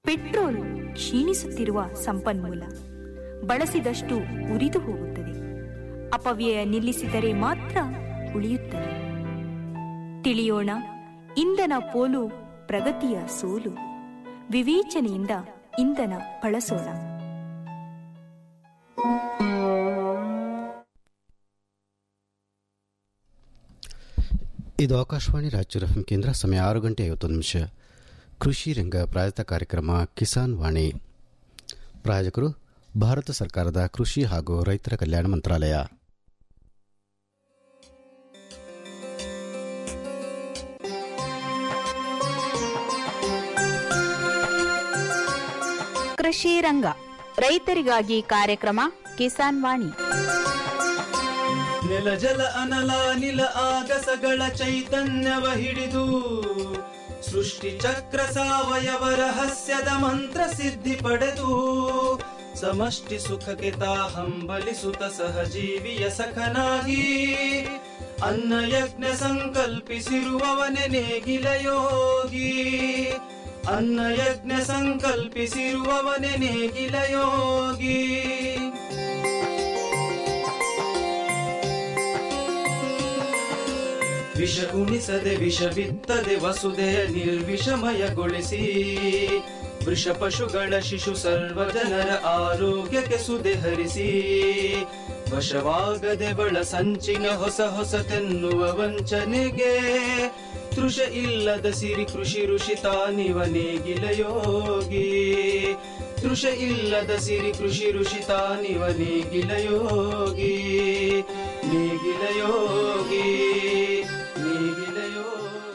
Petrol ಕ್ಷೀಣಿಸುತ್ತಿರುವ ಸಂಪನ್ಮೂಲ ಬಳಸಿದಷ್ಟು ಉರಿದು ಹೋಗುತ್ತದೆ ಅಪವ್ಯಯ ನಿಲ್ಲಿಸಿದರೆ ಮಾತ್ರ ಉಳಿಯುತ್ತದೆ ತಿಳಿಯೋಣ ಇಂಧನ ಪೋಲು ಪ್ರಗತಿಯ ಸೋಲು ವಿವೇಚನೆಯಿಂದ ಇಂಧನ ಬಳಸೋಣ ಇದು ಆಕಾಶವಾಣಿ ರಾಯಚೂರು ಎಫ್ಎಂ ಕೇಂದ್ರ ಸಮಯ ಆರು ಗಂಟೆ ಐವತ್ತೊಂದು ನಿಮಿಷ ಕೃಷಿ ರಂಗ ಪ್ರಾಯತ ಕಾರ್ಯಕ್ರಮ ಕಿಸಾನ್ ವಾಣಿ ಪ್ರಾಯೋಜಕರು ಭಾರತ ಸರ್ಕಾರದ ಕೃಷಿ ಹಾಗೂ ರೈತರ ಕಲ್ಯಾಣ ಮಂತ್ರಾಲಯ ಕೃಷಿ ರಂಗ ರೈತರಿಗಾಗಿ ಕಾರ್ಯಕ್ರಮ ಕಿಸಾನ್ ವಾಣಿ ನೆಲ ಜಲ ಅನಲ ನಿಲ ಆಗಸಗಳ ಚೈತನ್ಯವ ಹಿಡಿದು ಸೃಷ್ಟಿ ಚಕ್ರ ಸಾವಯವ ರಹಸ್ಯದ ಮಂತ್ರ ಸಿದ್ಧಿ ಪಡೆದು ಸಮಷ್ಟಿ ಸುಖಕ್ಕೆ ತಾ ಹಂಬಲಿಸುತ್ತ ಸಹಜೀವಿಯ ಸಖನಾಗಿ ಅನ್ನ ಯಜ್ಞ ಸಂಕಲ್ಪಿಸಿರುವವನೆ ನೇಗಿಲ ಯೋಗಿ ಅನ್ನ ಯಜ್ಞ ಸಂಕಲ್ಪಿಸಿರುವವನೆ ನೇಗಿಲ ಯೋಗಿ ವಿಷ ಉಣಿಸದೆ ವಿಷ ಬಿತ್ತದೆ ವಸುದೆಯ ನಿರ್ವಿಷಮಯಗೊಳಿಸಿ ವೃಷ ಪಶುಗಳ ಶಿಶು ಸರ್ವ ಜನರ ಆರೋಗ್ಯಕ್ಕೆ ಸುದೆ ಹರಿಸಿ ವಶವಾಗದೆ ಬಳ ಸಂಚಿನ ಹೊಸ ಹೊಸತೆನ್ನುವ ವಂಚನೆಗೆ ತೃಷ ಇಲ್ಲದ ಸಿರಿ ಕೃಷಿ ಋಷಿ ತಾನಿವ ನೇಗಿಲ ಯೋಗಿ ತೃಷ ಇಲ್ಲದ ಸಿರಿ ಕೃಷಿ ಋಷಿ ತಾನಿವ ನೇಗಿಲ ಯೋಗಿ ನೇಗಿಲ ಯೋಗಿ ನೇಗಿಲ ಯೋಗಿ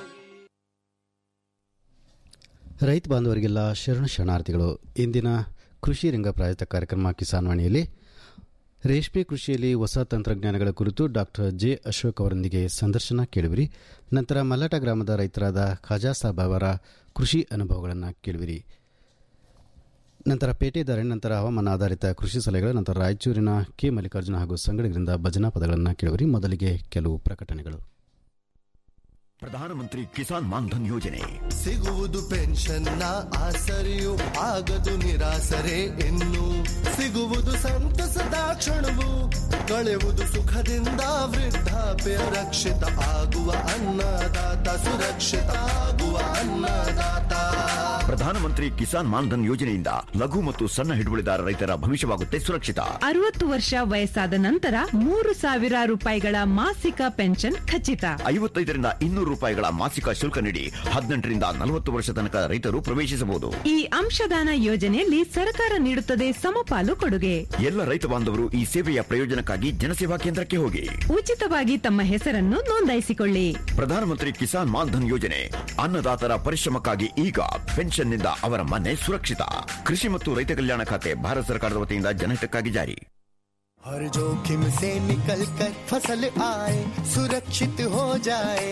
ರೈತ ಬಾಂಧವರಿಗೆಲ್ಲ ಶರಣ ಶರಣಾರ್ಥಿಗಳು ಇಂದಿನ ಕೃಷಿ ರಂಗ ಪ್ರಾಯೋಜಿತ ಕಾರ್ಯಕ್ರಮ ಕಿಸಾನ್ ವಾಣಿಯಲ್ಲಿ ರೇಷ್ಮೆ ಕೃಷಿಯಲ್ಲಿ ಹೊಸ ತಂತ್ರಜ್ಞಾನಗಳ ಕುರಿತು ಡಾಕ್ಟರ್ ಜೆ ಅಶೋಕ್ ಅವರೊಂದಿಗೆ ಸಂದರ್ಶನ ಕೇಳುವಿರಿ ನಂತರ ಮಲ್ಲಟ ಗ್ರಾಮದ ರೈತರಾದ ಖಾಜಾ ಸಾಬ್ ಅವರ ಕೃಷಿ ಅನುಭವಗಳನ್ನು ಕೇಳುವಿರಿ ನಂತರ ಪೇಟೆ ಧಾರಣೆ ನಂತರ ಹವಾಮಾನ ಆಧಾರಿತ ಕೃಷಿ ಸಲಹೆಗಳು ನಂತರ ರಾಯಚೂರಿನ ಕೆ ಮಲ್ಲಿಕಾರ್ಜುನ ಹಾಗೂ ಸಂಗಡಿಗರಿಂದ ಭಜನಾ ಪದಗಳನ್ನು ಕೇಳುವಿರಿ ಮೊದಲಿಗೆ ಕೆಲವು ಪ್ರಕಟಣೆಗಳು ಪ್ರಧಾನಮಂತ್ರಿ ಕಿಸಾನ್ ಮಾನ್ಧನ್ ಯೋಜನೆ ಸಿಗುವುದು ಪೆನ್ಷನ್ನ ಆಸರೆಯು ಆಗದು ನಿರಾಸರೆ ಇನ್ನು ಸಿಗುವುದು ಸಂತಸದ ಕ್ಷಣವು ಕಳೆಯುವುದು ಸುಖದಿಂದ ವೃದ್ಧಾಪ್ಯ ರಕ್ಷಿತ ಆಗುವ ಅನ್ನದಾತ ಸುರಕ್ಷಿತ ಆಗುವ ಅನ್ನದಾತ ಪ್ರಧಾನಮಂತ್ರಿ ಕಿಸಾನ್ ಮಾನ್ಧನ್ ಯೋಜನೆಯಿಂದ ಲಘು ಮತ್ತು ಸಣ್ಣ ಹಿಡುವಳಿದಾರ ರೈತರ ಭವಿಷ್ಯವಾಗುತ್ತೆ ಸುರಕ್ಷಿತ ಅರವತ್ತು ವರ್ಷ ವಯಸ್ಸಾದ ನಂತರ ಮೂರು ಸಾವಿರ ರೂಪಾಯಿಗಳ ಮಾಸಿಕ ಪೆನ್ಷನ್ ಖಚಿತ ಐವತ್ತೈದರಿಂದ ಇನ್ನೂರು ರೂಪಾಯಿಗಳ ಮಾಸಿಕ ಶುಲ್ಕ ನೀಡಿ ಹದಿನೆಂಟರಿಂದ ನಲವತ್ತು ವರ್ಷ ತನಕ ರೈತರು ಪ್ರವೇಶಿಸಬಹುದು ಈ ಅಂಶದಾನ ಯೋಜನೆಯಲ್ಲಿ ಸರ್ಕಾರ ನೀಡುತ್ತದೆ ಸಮಪಾಲು ಕೊಡುಗೆ ಎಲ್ಲ ರೈತ ಬಾಂಧವರು ಈ ಸೇವೆಯ ಪ್ರಯೋಜನಕ್ಕಾಗಿ ಜನಸೇವಾ ಕೇಂದ್ರಕ್ಕೆ ಹೋಗಿ ಉಚಿತವಾಗಿ ತಮ್ಮ ಹೆಸರನ್ನು ನೋಂದಾಯಿಸಿಕೊಳ್ಳಿ ಪ್ರಧಾನಮಂತ್ರಿ ಕಿಸಾನ್ ಮಾನ್ಧನ್ ಯೋಜನೆ ಅನ್ನದಾತರ ಪರಿಶ್ರಮಕ್ಕಾಗಿ ಈಗ ಪೆನ್ಷನ್ನಿಂದ ಅವರ ಮನೆ ಸುರಕ್ಷಿತ ಕೃಷಿ ಮತ್ತು ರೈತ ಕಲ್ಯಾಣ ಖಾತೆ ಭಾರತ ಸರ್ಕಾರದ ವತಿಯಿಂದ ಜನಹಿತಕ್ಕಾಗಿ ಜಾರಿ हर जोखिम से निकल कर फसल आए सुरक्षित हो जाए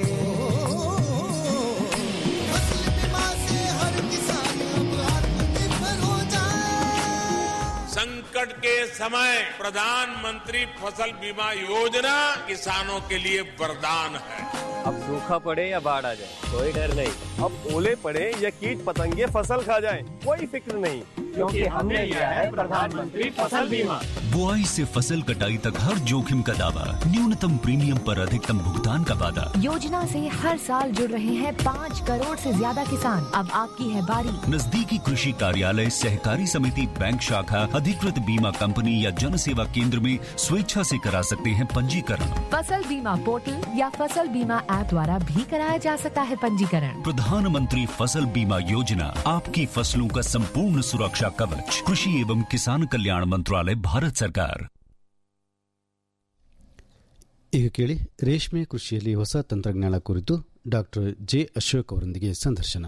फसल बीमा से हर किसान अब आत्मनिर्भर हो जाए संकट के समय प्रधानमंत्री फसल बीमा योजना किसानों के लिए वरदान है अब सूखा पड़े या बाढ़ आ जाए कोई डर नहीं अब ओले पड़े या कीट पतंगे फसल खा जाए कोई फिक्र नहीं क्योंकि हमने लिया है प्रधानमंत्री फसल बीमा बुआई से फसल कटाई तक हर जोखिम का दावा न्यूनतम प्रीमियम पर अधिकतम भुगतान का वादा योजना से हर साल जुड़ रहे हैं पाँच करोड़ से ज्यादा किसान अब आपकी है बारी नजदीकी कृषि कार्यालय सहकारी समिति बैंक शाखा अधिकृत बीमा कंपनी या जन सेवा केंद्र में स्वेच्छा से करा सकते हैं पंजीकरण फसल बीमा पोर्टल या फसल बीमा ऐप द्वारा भी कराया जा सकता है पंजीकरण प्रधानमंत्री फसल बीमा योजना आपकी फसलों का संपूर्ण सुरक्षा कवच कृषि एवं किसान कल्याण मंत्रालय भारत सरकार ಈಗ ಕೇಳಿ ರೇಷ್ಮೆ ಕೃಷಿಯಲ್ಲಿ ಹೊಸ ತಂತ್ರಜ್ಞಾನ ಕುರಿತು ಡಾಕ್ಟರ್ ಜೆ ಅಶೋಕ್ ಅವರೊಂದಿಗೆ ಸಂದರ್ಶನ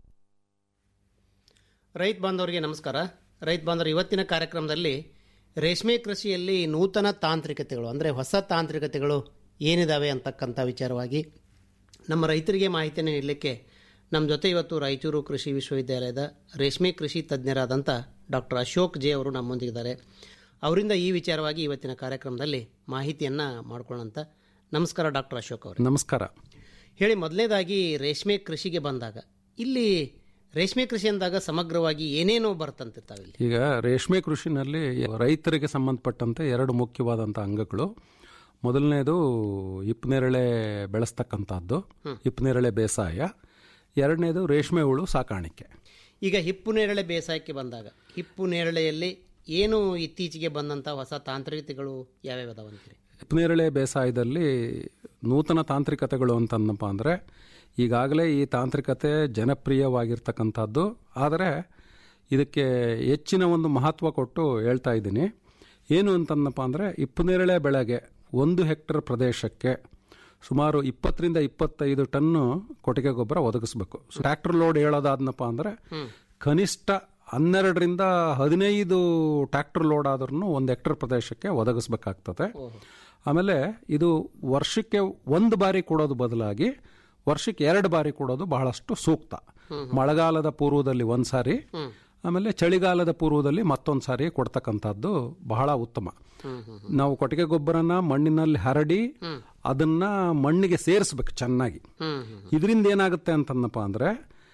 ರೈತ ಬಾಂಧವರಿಗೆ ನಮಸ್ಕಾರ ರೈತ ಬಾಂಧವರು ಇವತ್ತಿನ ಕಾರ್ಯಕ್ರಮದಲ್ಲಿ ರೇಷ್ಮೆ ಕೃಷಿಯಲ್ಲಿ ನೂತನ ತಾಂತ್ರಿಕತೆಗಳು ಅಂದರೆ ಹೊಸ ತಾಂತ್ರಿಕತೆಗಳು ಏನಿದಾವೆ ಅಂತಕ್ಕಂಥ ವಿಚಾರವಾಗಿ ನಮ್ಮ ರೈತರಿಗೆ ಮಾಹಿತಿಯನ್ನು ನೀಡಲಿಕ್ಕೆ ನಮ್ಮ ಜೊತೆ ಇವತ್ತು ರಾಯಚೂರು ಕೃಷಿ ವಿಶ್ವವಿದ್ಯಾಲಯದ ರೇಷ್ಮೆ ಕೃಷಿ ತಜ್ಞರಾದಂಥ ಡಾಕ್ಟರ್ ಅಶೋಕ್ ಜೆ ಅವರು ನಮ್ಮೊಂದಿಗಿದ್ದಾರೆ ಅವರಿಂದ ಈ ವಿಚಾರವಾಗಿ ಇವತ್ತಿನ ಕಾರ್ಯಕ್ರಮದಲ್ಲಿ ಮಾಹಿತಿಯನ್ನು ಮಾಡ್ಕೊಳ್ಳೋಂಥ ನಮಸ್ಕಾರ ಡಾಕ್ಟರ್ ಅಶೋಕ್ ಅವರು ನಮಸ್ಕಾರ ಹೇಳಿ ಮೊದಲನೇದಾಗಿ ರೇಷ್ಮೆ ಕೃಷಿಗೆ ಬಂದಾಗ ಇಲ್ಲಿ ರೇಷ್ಮೆ ಕೃಷಿ ಅಂದಾಗ ಸಮಗ್ರವಾಗಿ ಏನೇನೋ ಬರ್ತಂತೆ ತಾವಿಲ್ಲಿ ಈಗ ರೇಷ್ಮೆ ಕೃಷಿನಲ್ಲಿ ರೈತರಿಗೆ ಸಂಬಂಧಪಟ್ಟಂತೆ ಎರಡು ಮುಖ್ಯವಾದಂಥ ಅಂಗಗಳು ಮೊದಲನೇದು ಹಿಪ್ಪನೇರಳೆ ಬೆಳೆಸ್ತಕ್ಕಂಥದ್ದು ಹಿಪ್ಪನೇರಳೆ ಬೇಸಾಯ ಎರಡನೇದು ರೇಷ್ಮೆ ಹುಳು ಸಾಕಾಣಿಕೆ ಈಗ ಹಿಪ್ಪು ನೇರಳೆ ಬೇಸಾಯಕ್ಕೆ ಬಂದಾಗ ಹಿಪ್ಪು ನೇರಳೆಯಲ್ಲಿ ಏನು ಇತ್ತೀಚೆಗೆ ಬಂದಂಥ ಹೊಸ ತಾಂತ್ರಿಕತೆಗಳು ಯಾವ್ಯಾವ ಅದಾವಂತೀರಿ ಹಿಪ್ಪನೇರಳೆ ಬೇಸಾಯದಲ್ಲಿ ನೂತನ ತಾಂತ್ರಿಕತೆಗಳು ಅಂತಂದಪ್ಪ ಅಂದರೆ ಈಗಾಗಲೇ ಈ ತಾಂತ್ರಿಕತೆ ಜನಪ್ರಿಯವಾಗಿರ್ತಕ್ಕಂಥದ್ದು ಆದರೆ ಇದಕ್ಕೆ ಹೆಚ್ಚಿನ ಒಂದು ಮಹತ್ವ ಕೊಟ್ಟು ಹೇಳ್ತಾ ಇದ್ದೀನಿ ಏನು ಅಂತಂದಪ್ಪ ಅಂದರೆ ಹಿಪ್ಪನೇರಳೆ ಬೆಳೆಗೆ ಒಂದು ಹೆಕ್ಟರ್ ಪ್ರದೇಶಕ್ಕೆ ಸುಮಾರು ಇಪ್ಪತ್ತರಿಂದ ಇಪ್ಪತ್ತೈದು ಟನ್ನು ಕೊಟ್ಟಿಗೆ ಗೊಬ್ಬರ ಒದಗಿಸ್ಬೇಕು ಟ್ರ್ಯಾಕ್ಟರ್ ಲೋಡ್ ಹೇಳೋದಾದ್ನಪ್ಪ ಅಂದರೆ ಕನಿಷ್ಠ ಹನ್ನೆರಡರಿಂದ ಹದಿನೈದು ಟ್ರ್ಯಾಕ್ಟರ್ ಲೋಡ್ ಆದ್ರೂ ಒಂದು ಹೆಕ್ಟರ್ ಪ್ರದೇಶಕ್ಕೆ ಒದಗಿಸ್ಬೇಕಾಗ್ತದೆ ಆಮೇಲೆ ಇದು ವರ್ಷಕ್ಕೆ ಒಂದು ಬಾರಿ ಕೊಡೋದು ಬದಲಾಗಿ ವರ್ಷಕ್ಕೆ ಎರಡು ಬಾರಿ ಕೊಡೋದು ಬಹಳಷ್ಟು ಸೂಕ್ತ ಮಳೆಗಾಲದ ಪೂರ್ವದಲ್ಲಿ ಒಂದು ಸಾರಿ ಆಮೇಲೆ ಚಳಿಗಾಲದ ಪೂರ್ವದಲ್ಲಿ ಮತ್ತೊಂದು ಸಾರಿ ಕೊಡ್ತಕ್ಕಂಥದ್ದು ಬಹಳ ಉತ್ತಮ ನಾವು ಕೊಟ್ಟಿಗೆ ಗೊಬ್ಬರನ ಮಣ್ಣಿನಲ್ಲಿ ಹರಡಿ ಅದನ್ನ ಮಣ್ಣಿಗೆ ಸೇರಿಸ್ಬೇಕು ಚೆನ್ನಾಗಿ ಇದರಿಂದ ಏನಾಗುತ್ತೆ ಅಂತಂದಪ್ಪ ಅಂದ್ರೆ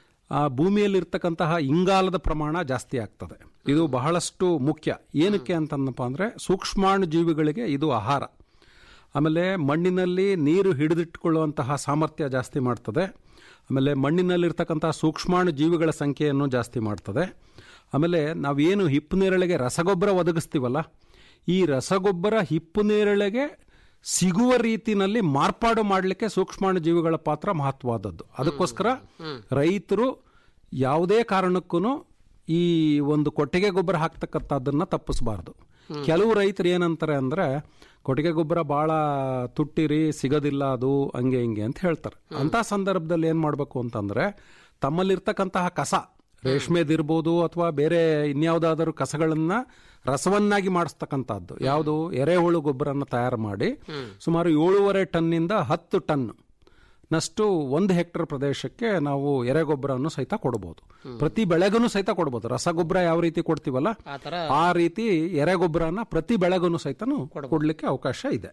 ಆ ಭೂಮಿಯಲ್ಲಿ ಇರ್ತಕ್ಕಂತಹ ಇಂಗಾಲದ ಪ್ರಮಾಣ ಜಾಸ್ತಿ ಆಗ್ತದೆ ಇದು ಬಹಳಷ್ಟು ಮುಖ್ಯ ಏನಕ್ಕೆ ಅಂತಂದಪ್ಪ ಅಂದ್ರೆ ಸೂಕ್ಷ್ಮಾಣು ಜೀವಿಗಳಿಗೆ ಇದು ಆಹಾರ ಆಮೇಲೆ ಮಣ್ಣಿನಲ್ಲಿ ನೀರು ಹಿಡಿದಿಟ್ಟುಕೊಳ್ಳುವಂತಹ ಸಾಮರ್ಥ್ಯ ಜಾಸ್ತಿ ಮಾಡ್ತದೆ ಆಮೇಲೆ ಮಣ್ಣಿನಲ್ಲಿರ್ತಕ್ಕಂತಹ ಸೂಕ್ಷ್ಮಾಣು ಜೀವಿಗಳ ಸಂಖ್ಯೆಯನ್ನು ಜಾಸ್ತಿ ಮಾಡ್ತದೆ ಆಮೇಲೆ ನಾವೇನು ಹಿಪ್ಪು ನೇರಳೆಗೆ ರಸಗೊಬ್ಬರ ಒದಗಿಸ್ತೀವಲ್ಲ ಈ ರಸಗೊಬ್ಬರ ಹಿಪ್ಪು ನೇರಳೆಗೆ ಸಿಗುವ ರೀತಿನಲ್ಲಿ ಮಾರ್ಪಾಡು ಮಾಡಲಿಕ್ಕೆ ಸೂಕ್ಷ್ಮಾಣು ಜೀವಿಗಳ ಪಾತ್ರ ಮಹತ್ವವಾದದ್ದು ಅದಕ್ಕೋಸ್ಕರ ರೈತರು ಯಾವುದೇ ಕಾರಣಕ್ಕೂ ಈ ಒಂದು ಕೊಟ್ಟಿಗೆ ಗೊಬ್ಬರ ಹಾಕ್ತಕ್ಕಂಥದ್ದನ್ನ ತಪ್ಪಿಸಬಾರ್ದು ಕೆಲವು ರೈತರು ಏನಂತಾರೆ ಅಂದ್ರೆ ಕೊಟ್ಟಿಗೆ ಗೊಬ್ಬರ ಬಹಳ ತುಟ್ಟಿರಿ ಸಿಗೋದಿಲ್ಲ ಅದು ಹಂಗೆ ಹಿಂಗೆ ಅಂತ ಹೇಳ್ತಾರೆ ಅಂತ ಸಂದರ್ಭದಲ್ಲಿ ಏನ್ ಮಾಡ್ಬೇಕು ಅಂತಂದ್ರೆ ತಮ್ಮಲ್ಲಿರ್ತಕ್ಕಂತಹ ಕಸ ರೇಷ್ಮೆದಿರ್ಬೋದು ಅಥವಾ ಬೇರೆ ಇನ್ಯಾವುದಾದರೂ ಕಸಗಳನ್ನ ರಸವನ್ನಾಗಿ ಮಾಡಿಸ್ತಕ್ಕಂಥದ್ದು ಯಾವುದು ಎರೆಹುಳು ಗೊಬ್ಬರನ್ನ ತಯಾರು ಮಾಡಿ ಸುಮಾರು ಏಳೂವರೆ ಟನ್ನಿಂದ ಹತ್ತು ಟನ್ ನಷ್ಟು ಒಂದು ಹೆಕ್ಟರ್ ಪ್ರದೇಶಕ್ಕೆ ನಾವು ಎರೆಗೊಬ್ಬರನ್ನು ಸಹಿತ ಕೊಡಬಹುದು ಪ್ರತಿ ಬೆಳೆಗೂ ಸಹಿತ ಕೊಡಬಹುದು ರಸಗೊಬ್ಬರ ಯಾವ ರೀತಿ ಕೊಡ್ತೀವಲ್ಲ ಆ ಥರ ಆ ರೀತಿ ಎರೆಗೊಬ್ಬರನ ಪ್ರತಿ ಬೆಳೆಗೂ ಸಹಿತ ಕೊಡ್ಲಿಕ್ಕೆ ಅವಕಾಶ ಇದೆ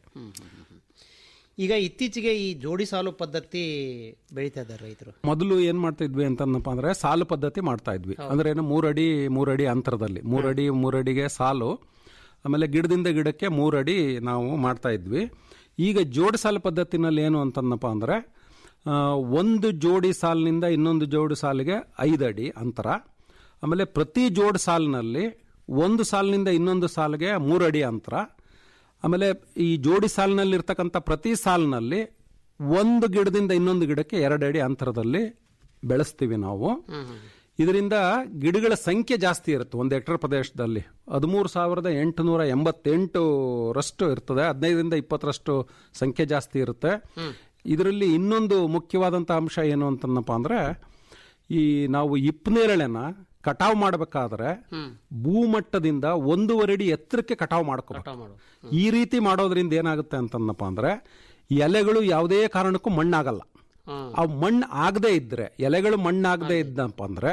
ಈಗ ಇತ್ತೀಚೆಗೆ ಈ ಜೋಡಿ ಸಾಲು ಪದ್ಧತಿ ಬೆಳೀತಾ ಇದ್ದಾರೆ ರೈತರು ಮೊದಲು ಏನ್ ಮಾಡ್ತಾ ಇದ್ವಿ ಅಂತಂದಪ್ಪ ಅಂದ್ರೆ ಸಾಲು ಪದ್ಧತಿ ಮಾಡ್ತಾ ಇದ್ವಿ ಅಂದ್ರೆ ಏನು ಮೂರಡಿ ಮೂರಡಿ ಅಂತರದಲ್ಲಿ ಮೂರಡಿ ಮೂರಡಿಗೆ ಸಾಲು ಆಮೇಲೆ ಗಿಡದಿಂದ ಗಿಡಕ್ಕೆ ಮೂರಡಿ ನಾವು ಮಾಡ್ತಾ ಇದ್ವಿ ಈಗ ಜೋಡಿ ಸಾಲು ಪದ್ಧತಿನಲ್ಲಿ ಏನು ಅಂತಂದಪ್ಪ ಅಂದ್ರೆ ಆ, ಒಂದು ಜೋಡಿ ಸಾಲಿನಿಂದ ಇನ್ನೊಂದು ಜೋಡಿ ಸಾಲಿಗೆ ಐದು ಅಡಿ ಅಂತರ ಆಮೇಲೆ ಪ್ರತಿ ಜೋಡಿ ಸಾಲಿನಲ್ಲಿ ಒಂದು ಸಾಲಿನಿಂದ ಇನ್ನೊಂದು ಸಾಲಿಗೆ ಮೂರು ಅಡಿ ಅಂತರ ಆಮೇಲೆ ಈ ಜೋಡಿ ಸಾಲಿನಲ್ಲಿ ಇರ್ತಕ್ಕಂಥ ಪ್ರತಿ ಸಾಲಿನಲ್ಲಿ ಒಂದು ಗಿಡದಿಂದ ಇನ್ನೊಂದು ಗಿಡಕ್ಕೆ ಎರಡು ಅಡಿ ಅಂತರದಲ್ಲಿ ಬೆಳೆಸ್ತೀವಿ ನಾವು ಇದರಿಂದ ಗಿಡಗಳ ಸಂಖ್ಯೆ ಜಾಸ್ತಿ ಇರುತ್ತೆ ಒಂದು ಹೆಕ್ಟರ್ ಪ್ರದೇಶದಲ್ಲಿ ಹದಿಮೂರು ಸಾವಿರದ ಎಂಟುನೂರ ಎಂಬತ್ತೆಂಟರಷ್ಟು ಇರ್ತದೆ ಹದಿನೈದರಿಂದ ಇಪ್ಪತ್ತರಷ್ಟು ಸಂಖ್ಯೆ ಜಾಸ್ತಿ ಇರುತ್ತೆ ಇದರಲ್ಲಿ ಇನ್ನೊಂದು ಮುಖ್ಯವಾದಂಥ ಅಂಶ ಏನು ಅಂತಂದಪ್ಪ ಅಂದ್ರೆ ಈ ನಾವು ಇಪ್ಪನೇರಳೆನ ಕಟಾವು ಮಾಡಬೇಕಾದ್ರೆ ಭೂಮಟ್ಟದಿಂದ ಒಂದೂವರೆ ಅಡಿ ಎತ್ತರಕ್ಕೆ ಕಟಾವು ಮಾಡ್ಕೋಬೇಕು ಈ ರೀತಿ ಮಾಡೋದ್ರಿಂದ ಏನಾಗುತ್ತೆ ಅಂತಂದಪ್ಪ ಅಂದ್ರೆ ಎಲೆಗಳು ಯಾವುದೇ ಕಾರಣಕ್ಕೂ ಮಣ್ಣಾಗಲ್ಲ ಆ ಮಣ್ಣು ಆಗದೆ ಇದ್ರೆ ಎಲೆಗಳು ಮಣ್ಣಾಗದೆ ಇದ್ದಪ್ಪ ಅಂದ್ರೆ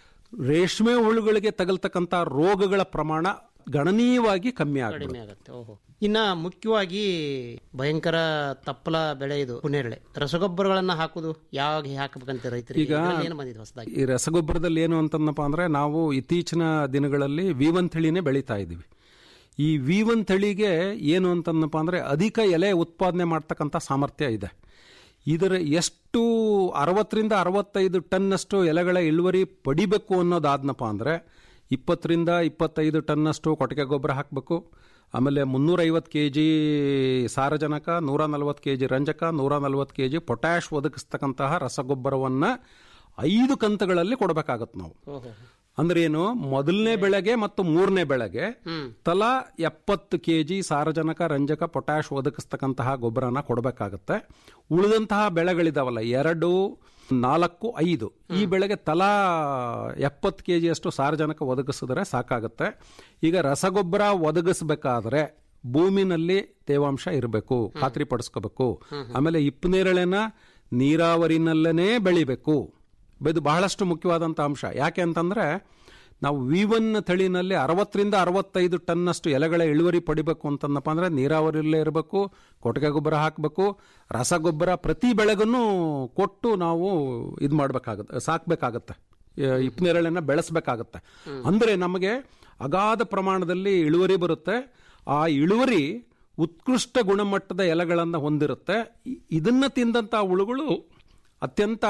ರೇಷ್ಮೆ ಹುಳುಗಳಿಗೆ ತಗಲ್ತಕ್ಕಂಥ ರೋಗಗಳ ಪ್ರಮಾಣ ಗಣನೀಯವಾಗಿ ಕಮ್ಮಿ ಕಡಿಮೆ ಆಗುತ್ತೆ ಆಗುತ್ತೆ ಓಹೋ ಇನ್ನ ಮುಖ್ಯವಾಗಿ ಭಯಂಕರ ತಪ್ಪಲ ಬೆಳೆ ಇದು ಪುನೇರಳೆ ರಸಗೊಬ್ಬರಗಳನ್ನ ಹಾಕುದು ಯಾವಾಗ ಹಾಕಬೇಕಂತ ರೈತರಿಗೆ ಈಗ ಇದ್ರಲ್ಲಿ ಏನು ಬಂದಿದೆ ಹೊಸದಾಗಿ ಈ ರಸಗೊಬ್ಬರದಲ್ಲಿ ಏನು ಅಂತಂದಪ್ಪ ಅಂದ್ರೆ ನಾವು ಇತ್ತೀಚಿನ ದಿನಗಳಲ್ಲಿ ವಿ ಒನ್ ತಳಿನೇ ಬೆಳೀತಾ ಇದ್ದೀವಿ ಈ ವಿ ಒನ್ ತಳಿಗೆ ಏನು ಅಂತಂದಪ್ಪ ಅಂದ್ರೆ ಅಧಿಕ ಎಲೆ ಉತ್ಪಾದನೆ ಮಾಡ್ತಕ್ಕಂಥ ಸಾಮರ್ಥ್ಯ ಇದೆ ಇದರ ಎಷ್ಟು ಅರವತ್ತರಿಂದ ಅರವತ್ತೈದು ಟನ್ನಷ್ಟು ಎಲೆಗಳ ಇಳುವರಿ ಪಡಿಬೇಕು ಅನ್ನೋದಾದ್ನಪ್ಪ ಅಂದ್ರೆ ಇಪ್ಪತ್ತರಿಂದ ಇಪ್ಪತ್ತೈದು ಟನ್ನಷ್ಟು ಕೊಟ್ಟಿಗೆ ಗೊಬ್ಬರ ಹಾಕಬೇಕು ಆಮೇಲೆ ಮುನ್ನೂರೈವತ್ತು ಕೆ ಜಿ ಸಾರಜನಕ ನೂರ ನಲವತ್ತು ಕೆ ಜಿ ರಂಜಕ ನೂರ ನಲವತ್ತು ಕೆ ಜಿ ಪೊಟ್ಯಾಶ್ ಒದಗಿಸ್ತಕ್ಕಂತಹ ರಸಗೊಬ್ಬರವನ್ನು ಐದು ಕಂತುಗಳಲ್ಲಿ ಕೊಡಬೇಕಾಗತ್ತೆ ನಾವು ಅಂದ್ರೆ ಏನು ಮೊದಲನೇ ಬೆಳೆಗೆ ಮತ್ತು ಮೂರನೇ ಬೆಳೆಗೆ ತಲಾ ಎಪ್ಪತ್ತು ಕೆ ಜಿ ಸಾರಜನಕ ರಂಜಕ ಪೊಟ್ಯಾಶ್ ಒದಗಿಸ್ತಕ್ಕಂತಹ ಗೊಬ್ಬರನ ಕೊಡಬೇಕಾಗತ್ತೆ ಉಳಿದಂತಹ ಬೆಳೆಗಳಿದಾವಲ್ಲ ಎರಡು ನಾಲ್ಕು ಐದು ಈ ಬೆಳೆಗೆ ತಲಾ ಎಪ್ಪತ್ತು ಕೆ ಜಿಯಷ್ಟು ಸಾರಜನಕ ಒದಗಿಸಿದ್ರೆ ಸಾಕಾಗುತ್ತೆ ಈಗ ರಸಗೊಬ್ಬರ ಒದಗಿಸಬೇಕಾದ್ರೆ ಭೂಮಿನಲ್ಲಿ ತೇವಾಂಶ ಇರಬೇಕು ಖಾತ್ರಿ ಪಡಿಸ್ಕೋಬೇಕು ಆಮೇಲೆ ಇಪ್ಪನೇರಳೆನ ನೀರಾವರಿನಲ್ಲೇ ಬೆಳಿಬೇಕು ಇದು ಬಹಳಷ್ಟು ಮುಖ್ಯವಾದಂಥ ಅಂಶ ಯಾಕೆ ಅಂತಂದ್ರೆ ನಾವು ವಿ ಒನ್ ತಳಿನಲ್ಲಿ ಅರವತ್ತರಿಂದ ಅರವತ್ತೈದು ಟನ್ನಷ್ಟು ಎಲೆಗಳ ಇಳುವರಿ ಪಡಿಬೇಕು ಅಂತಂದಪ್ಪ ಅಂದ್ರೆ ನೀರಾವರಿಯಲ್ಲೇ ಇರಬೇಕು ಕೊಟ್ಟಿಗೆ ಗೊಬ್ಬರ ಹಾಕಬೇಕು ರಸಗೊಬ್ಬರ ಪ್ರತಿ ಬೆಳೆಗೂ ಕೊಟ್ಟು ನಾವು ಇದು ಮಾಡಬೇಕಾಗುತ್ತೆ ಸಾಕಬೇಕಾಗತ್ತೆ ಇಪ್ಪನೇರಳೆನ ಬೆಳೆಸಬೇಕಾಗತ್ತೆ ಅಂದ್ರೆ ನಮಗೆ ಅಗಾಧ ಪ್ರಮಾಣದಲ್ಲಿ ಇಳುವರಿ ಬರುತ್ತೆ ಆ ಇಳುವರಿ ಉತ್ಕೃಷ್ಟ ಗುಣಮಟ್ಟದ ಎಲೆಗಳನ್ನು ಹೊಂದಿರುತ್ತೆ ಇ- ಇದನ್ನ ತಿಂದಂತ ಹುಳುಗಳು ಅತ್ಯಂತ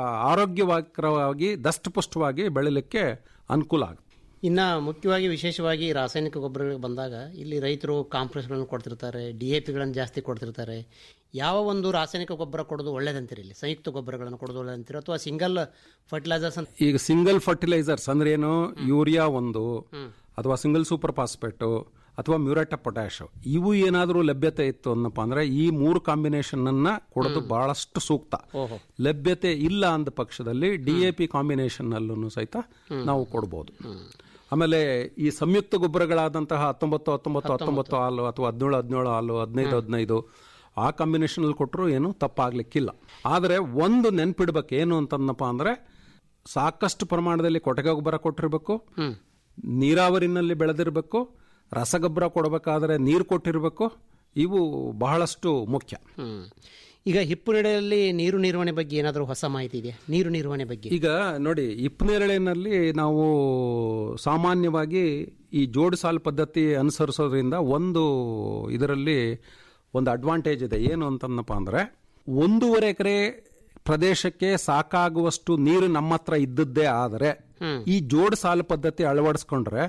ಆರೋಗ್ಯಕರವಾಗಿ ದಷ್ಟಪುಷ್ಟವಾಗಿ ಬೆಳಿಲಿಕ್ಕೆ ಅನುಕೂಲ ಆಗುತ್ತೆ ಇನ್ನು ಮುಖ್ಯವಾಗಿ ವಿಶೇಷವಾಗಿ ರಾಸಾಯನಿಕ ಗೊಬ್ಬರಗಳಿಗೆ ಬಂದಾಗ ಇಲ್ಲಿ ರೈತರು ಕಾಂಪ್ಲೆಕ್ಸ್ಗಳನ್ನು ಕೊಡ್ತಿರ್ತಾರೆ ಡಿ ಎ ಪಿಗಳನ್ನು ಜಾಸ್ತಿ ಕೊಡ್ತಿರ್ತಾರೆ ಯಾವ ಒಂದು ರಾಸಾಯನಿಕ ಗೊಬ್ಬರ ಕೊಡೋದು ಒಳ್ಳೇದಂತೀರಿ ಇಲ್ಲಿ ಸಂಯುಕ್ತ ಗೊಬ್ಬರಗಳನ್ನು ಕೊಡೋದು ಒಳ್ಳೇದಂತೀರಿ ಅಥವಾ ಸಿಂಗಲ್ ಫರ್ಟಿಲೈಸರ್ಸ್ ಅಂತ ಈಗ ಸಿಂಗಲ್ ಫರ್ಟಿಲೈಸರ್ಸ್ ಅಂದ್ರೆ ಏನು ಯೂರಿಯಾ ಒಂದು ಅಥವಾ ಸಿಂಗಲ್ ಸೂಪರ್ ಫಾಸ್ಫೇಟು ಅಥವಾ ಮ್ಯೂರೇಟ ಪೊಟ್ಯಾಶ್ ಇವು ಏನಾದರೂ ಲಭ್ಯತೆ ಇತ್ತು ಅನ್ನಪ್ಪ ಅಂದ್ರೆ ಈ ಮೂರು ಕಾಂಬಿನೇಷನ್ ಅನ್ನ ಕೊಡೋದು ಬಹಳಷ್ಟು ಸೂಕ್ತ ಓಹೋ. ಲಭ್ಯತೆ ಇಲ್ಲ ಅಂದ ಪಕ್ಷದಲ್ಲಿ ಡಿ ಎ ಪಿ ಕಾಂಬಿನೇಷನ್ ಅಲ್ಲೂ ಸಹಿತ ನಾವು ಕೊಡ್ಬೋದು ಆಮೇಲೆ ಈ ಸಂಯುಕ್ತ ಗೊಬ್ಬರಗಳಾದಂತಹ ಹತ್ತೊಂಬತ್ತು ಹತ್ತೊಂಬತ್ತು ಹತ್ತೊಂಬತ್ತು ಹಾಲು ಅಥವಾ ಹದಿನೇಳು ಹದಿನೇಳು ಹಾಲು ಹದಿನೈದು ಹದಿನೈದು ಆ ಕಾಂಬಿನೇಷನ್ ಅಲ್ಲಿ ಕೊಟ್ಟರು ಏನು ತಪ್ಪಾಗ್ಲಿಕ್ಕಿಲ್ಲ ಆದರೆ ಒಂದು ನೆನ್ಪಿಡ್ಬೇಕು ಏನು ಅಂತಂದಪ್ಪ ಅಂದ್ರೆ ಸಾಕಷ್ಟು ಪ್ರಮಾಣದಲ್ಲಿ ಕೊಟ್ಟಿಗೆ ಗೊಬ್ಬರ ಕೊಟ್ಟಿರ್ಬೇಕು ನೀರಾವರಿನಲ್ಲಿ ಬೆಳೆದಿರಬೇಕು ರಸಗೊಬ್ಬರ ಕೊಡಬೇಕಾದ್ರೆ ನೀರು ಕೊಟ್ಟಿರಬೇಕು ಇವು ಬಹಳಷ್ಟು ಮುಖ್ಯ ಹ್ಮ್. ಈಗ ಹಿಪ್ಪು ನೆಡೆಯಲ್ಲಿ ನೀರು ನಿರ್ವಹಣೆ ಬಗ್ಗೆ ಏನಾದರೂ ಹೊಸ ಮಾಹಿತಿ ಇದೆಯಾ ನೀರು ನಿರ್ವಹಣೆ ಬಗ್ಗೆ ಈಗ ನೋಡಿ ಇಪ್ಪನೇರಳೆನಲ್ಲಿ ನಾವು ಸಾಮಾನ್ಯವಾಗಿ ಈ ಜೋಡು ಸಾಲು ಪದ್ಧತಿ ಅನುಸರಿಸೋದ್ರಿಂದ ಒಂದು ಇದರಲ್ಲಿ ಒಂದು ಅಡ್ವಾಂಟೇಜ್ ಇದೆ ಏನು ಅಂತಂದಪ್ಪ ಅಂದ್ರೆ ಒಂದೂವರೆ ಎಕರೆ ಪ್ರದೇಶಕ್ಕೆ ಸಾಕಾಗುವಷ್ಟು ನೀರು ನಮ್ಮ ಹತ್ರ ಇದ್ದದ್ದೇ ಆದರೆ ಈ ಜೋಡು ಸಾಲು ಪದ್ಧತಿ ಅಳವಡಿಸ್ಕೊಂಡ್ರೆ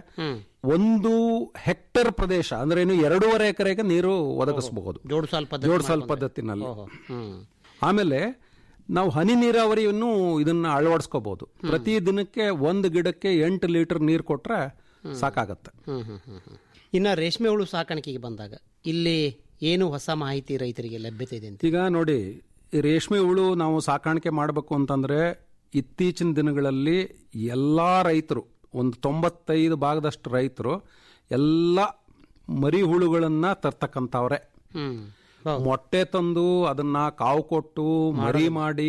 ಒಂದು ಹೆಕ್ಟರ್ ಪ್ರದೇಶ ಅಂದ್ರೆ ಏನು ಎರಡೂವರೆ ಎಕರೆಗೆ ನೀರು ಒದಗಿಸಬಹುದು ಜೋಡು ಸಾಲು ಪದ್ಧತಿ ಜೋಡು ಸಾಲು ಮಾಡ್ಕೊಂಡ್ರೆ. ಪದ್ಧತಿನಲ್ಲಿ ಓಹೋ. ಹ್ಮ್. ಆಮೇಲೆ ನಾವು ಹನಿ ನೀರಾವರಿಯನ್ನು ಇದನ್ನ ಅಳವಡಿಸ್ಕೋಬಹುದು ಪ್ರತಿ ದಿನಕ್ಕೆ ಒಂದು ಗಿಡಕ್ಕೆ ಎಂಟು ಲೀಟರ್ ನೀರು ಕೊಟ್ರೆ ಸಾಕಾಗತ್ತೆ ಹ್ಮ್ ಹ್ಮ್ ಹ್ಮ್ ಹ್ಮ್. ಇನ್ನು ರೇಷ್ಮೆ ಹುಳು ಸಾಕಾಣಿಕೆಗೆ ಬಂದಾಗ ಇಲ್ಲಿ ಏನು ಹೊಸ ಮಾಹಿತಿ ರೈತರಿಗೆ ಲಭ್ಯತೆ ಇದೆ ಅಂತ ಈಗ ನೋಡಿ ಈ ರೇಷ್ಮೆ ಹುಳು ನಾವು ಸಾಕಾಣಿಕೆ ಮಾಡಬೇಕು ಅಂತಂದ್ರೆ ಇತ್ತೀಚಿನ ದಿನಗಳಲ್ಲಿ ಎಲ್ಲಾ ರೈತರು ಒಂದು ತೊಂಬತ್ತೈದು ಭಾಗದಷ್ಟು ರೈತರು ಎಲ್ಲ ಮರಿ ಹುಳುಗಳನ್ನ ತರ್ತಕ್ಕಂಥವ್ರೆ ಹ್ಮ್ ಮೊಟ್ಟೆ ತಂದು ಅದನ್ನ ಕಾವು ಕೊಟ್ಟು ಮರಿ ಮಾಡಿ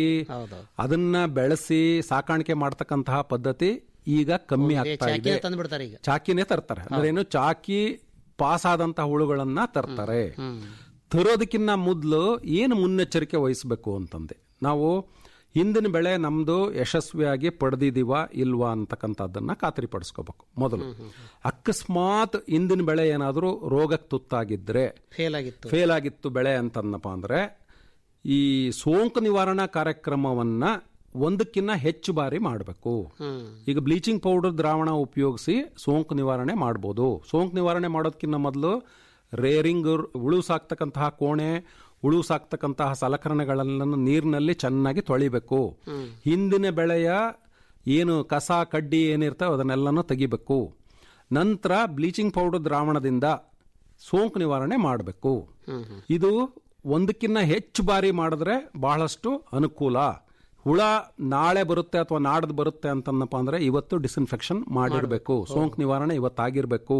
ಅದನ್ನ ಬೆಳೆಸಿ ಸಾಕಾಣಿಕೆ ಮಾಡ್ತಕ್ಕಂತಹ ಪದ್ಧತಿ ಈಗ ಕಮ್ಮಿ ಆಗ್ತಾ ಇದೆ ಚಾಕಿನ ತಂದ್ಬಿಡ್ತಾರೆ ಈಗ ಚಾಕಿನೇ ತರ್ತಾರೆ ಅಂದ್ರೆ ಏನು ಚಾಕಿ ಪಾಸ್ ಆದಂತಹ ಹುಳುಗಳನ್ನ ತರ್ತಾರೆ ತರೋದಕ್ಕಿಂತ ಮೊದಲು ಏನು ಮುನ್ನೆಚ್ಚರಿಕೆ ವಹಿಸಬೇಕು ಅಂತಂದೆ ನಾವು ಹಿಂದಿನ ಬೆಳೆ ನಮ್ದು ಯಶಸ್ವಿಯಾಗಿ ಪಡೆದಿದೀವ ಇಲ್ವಾ ಅಂತಕ್ಕಂಥದ್ದನ್ನ ಖಾತ್ರಿಪಡಿಸ್ಕೋಬೇಕು ಮೊದಲು ಅಕಸ್ಮಾತ್ ಹಿಂದಿನ ಬೆಳೆ ಏನಾದರೂ ರೋಗಕ್ಕೆ ತುತ್ತಾಗಿದ್ರೆ ಫೇಲ್ ಆಗಿತ್ತು ಫೇಲ್ ಆಗಿತ್ತು ಬೆಳೆ ಅಂತಂದಪ್ಪ ಅಂದ್ರೆ ಈ ಸೋಂಕು ನಿವಾರಣಾ ಕಾರ್ಯಕ್ರಮವನ್ನ ಒಂದಕ್ಕಿಂತ ಹೆಚ್ಚು ಬಾರಿ ಮಾಡಬೇಕು ಹ್ಮ್ ಈಗ ಬ್ಲೀಚಿಂಗ್ ಪೌಡರ್ ದ್ರಾವಣ ಉಪಯೋಗಿಸಿ ಸೋಂಕು ನಿವಾರಣೆ ಮಾಡ್ಬೋದು ಸೋಂಕು ನಿವಾರಣೆ ಮಾಡೋದಕ್ಕಿಂತ ಮೊದಲು ರೇರಿಂಗ್ ಹುಳು ಸಾಕ್ತಕ್ಕಂತಹ ಕೋಣೆ ಹುಳು ಸಾಕ್ತಕ್ಕಂತಹ ಸಲಕರಣೆಗಳನ್ನು ನೀರಿನಲ್ಲಿ ಚೆನ್ನಾಗಿ ತೊಳಿಬೇಕು ಹಿಂದಿನ ಬೆಳೆಯ ಏನು ಕಸ ಕಡ್ಡಿ ಏನಿರ್ತವೆ ಅದನ್ನೆಲ್ಲನೂ ತೆಗಿಬೇಕು ನಂತರ ಬ್ಲೀಚಿಂಗ್ ಪೌಡರ್ ದ್ರಾವಣದಿಂದ ಸೋಂಕು ನಿವಾರಣೆ ಮಾಡಬೇಕು ಇದು ಒಂದಕ್ಕಿಂತ ಹೆಚ್ಚು ಬಾರಿ ಮಾಡಿದ್ರೆ ಬಹಳಷ್ಟು ಅನುಕೂಲ ಹುಳ ನಾಳೆ ಬರುತ್ತೆ ಅಥವಾ ನಾಡ್ದು ಬರುತ್ತೆ ಅಂತಂದಪ್ಪ ಅಂದ್ರೆ ಇವತ್ತು ಡಿಸ್ಇನ್ಫೆಕ್ಷನ್ ಮಾಡಿರ್ಬೇಕು ಸೋಂಕು ನಿವಾರಣೆ ಇವತ್ತಾಗಿರ್ಬೇಕು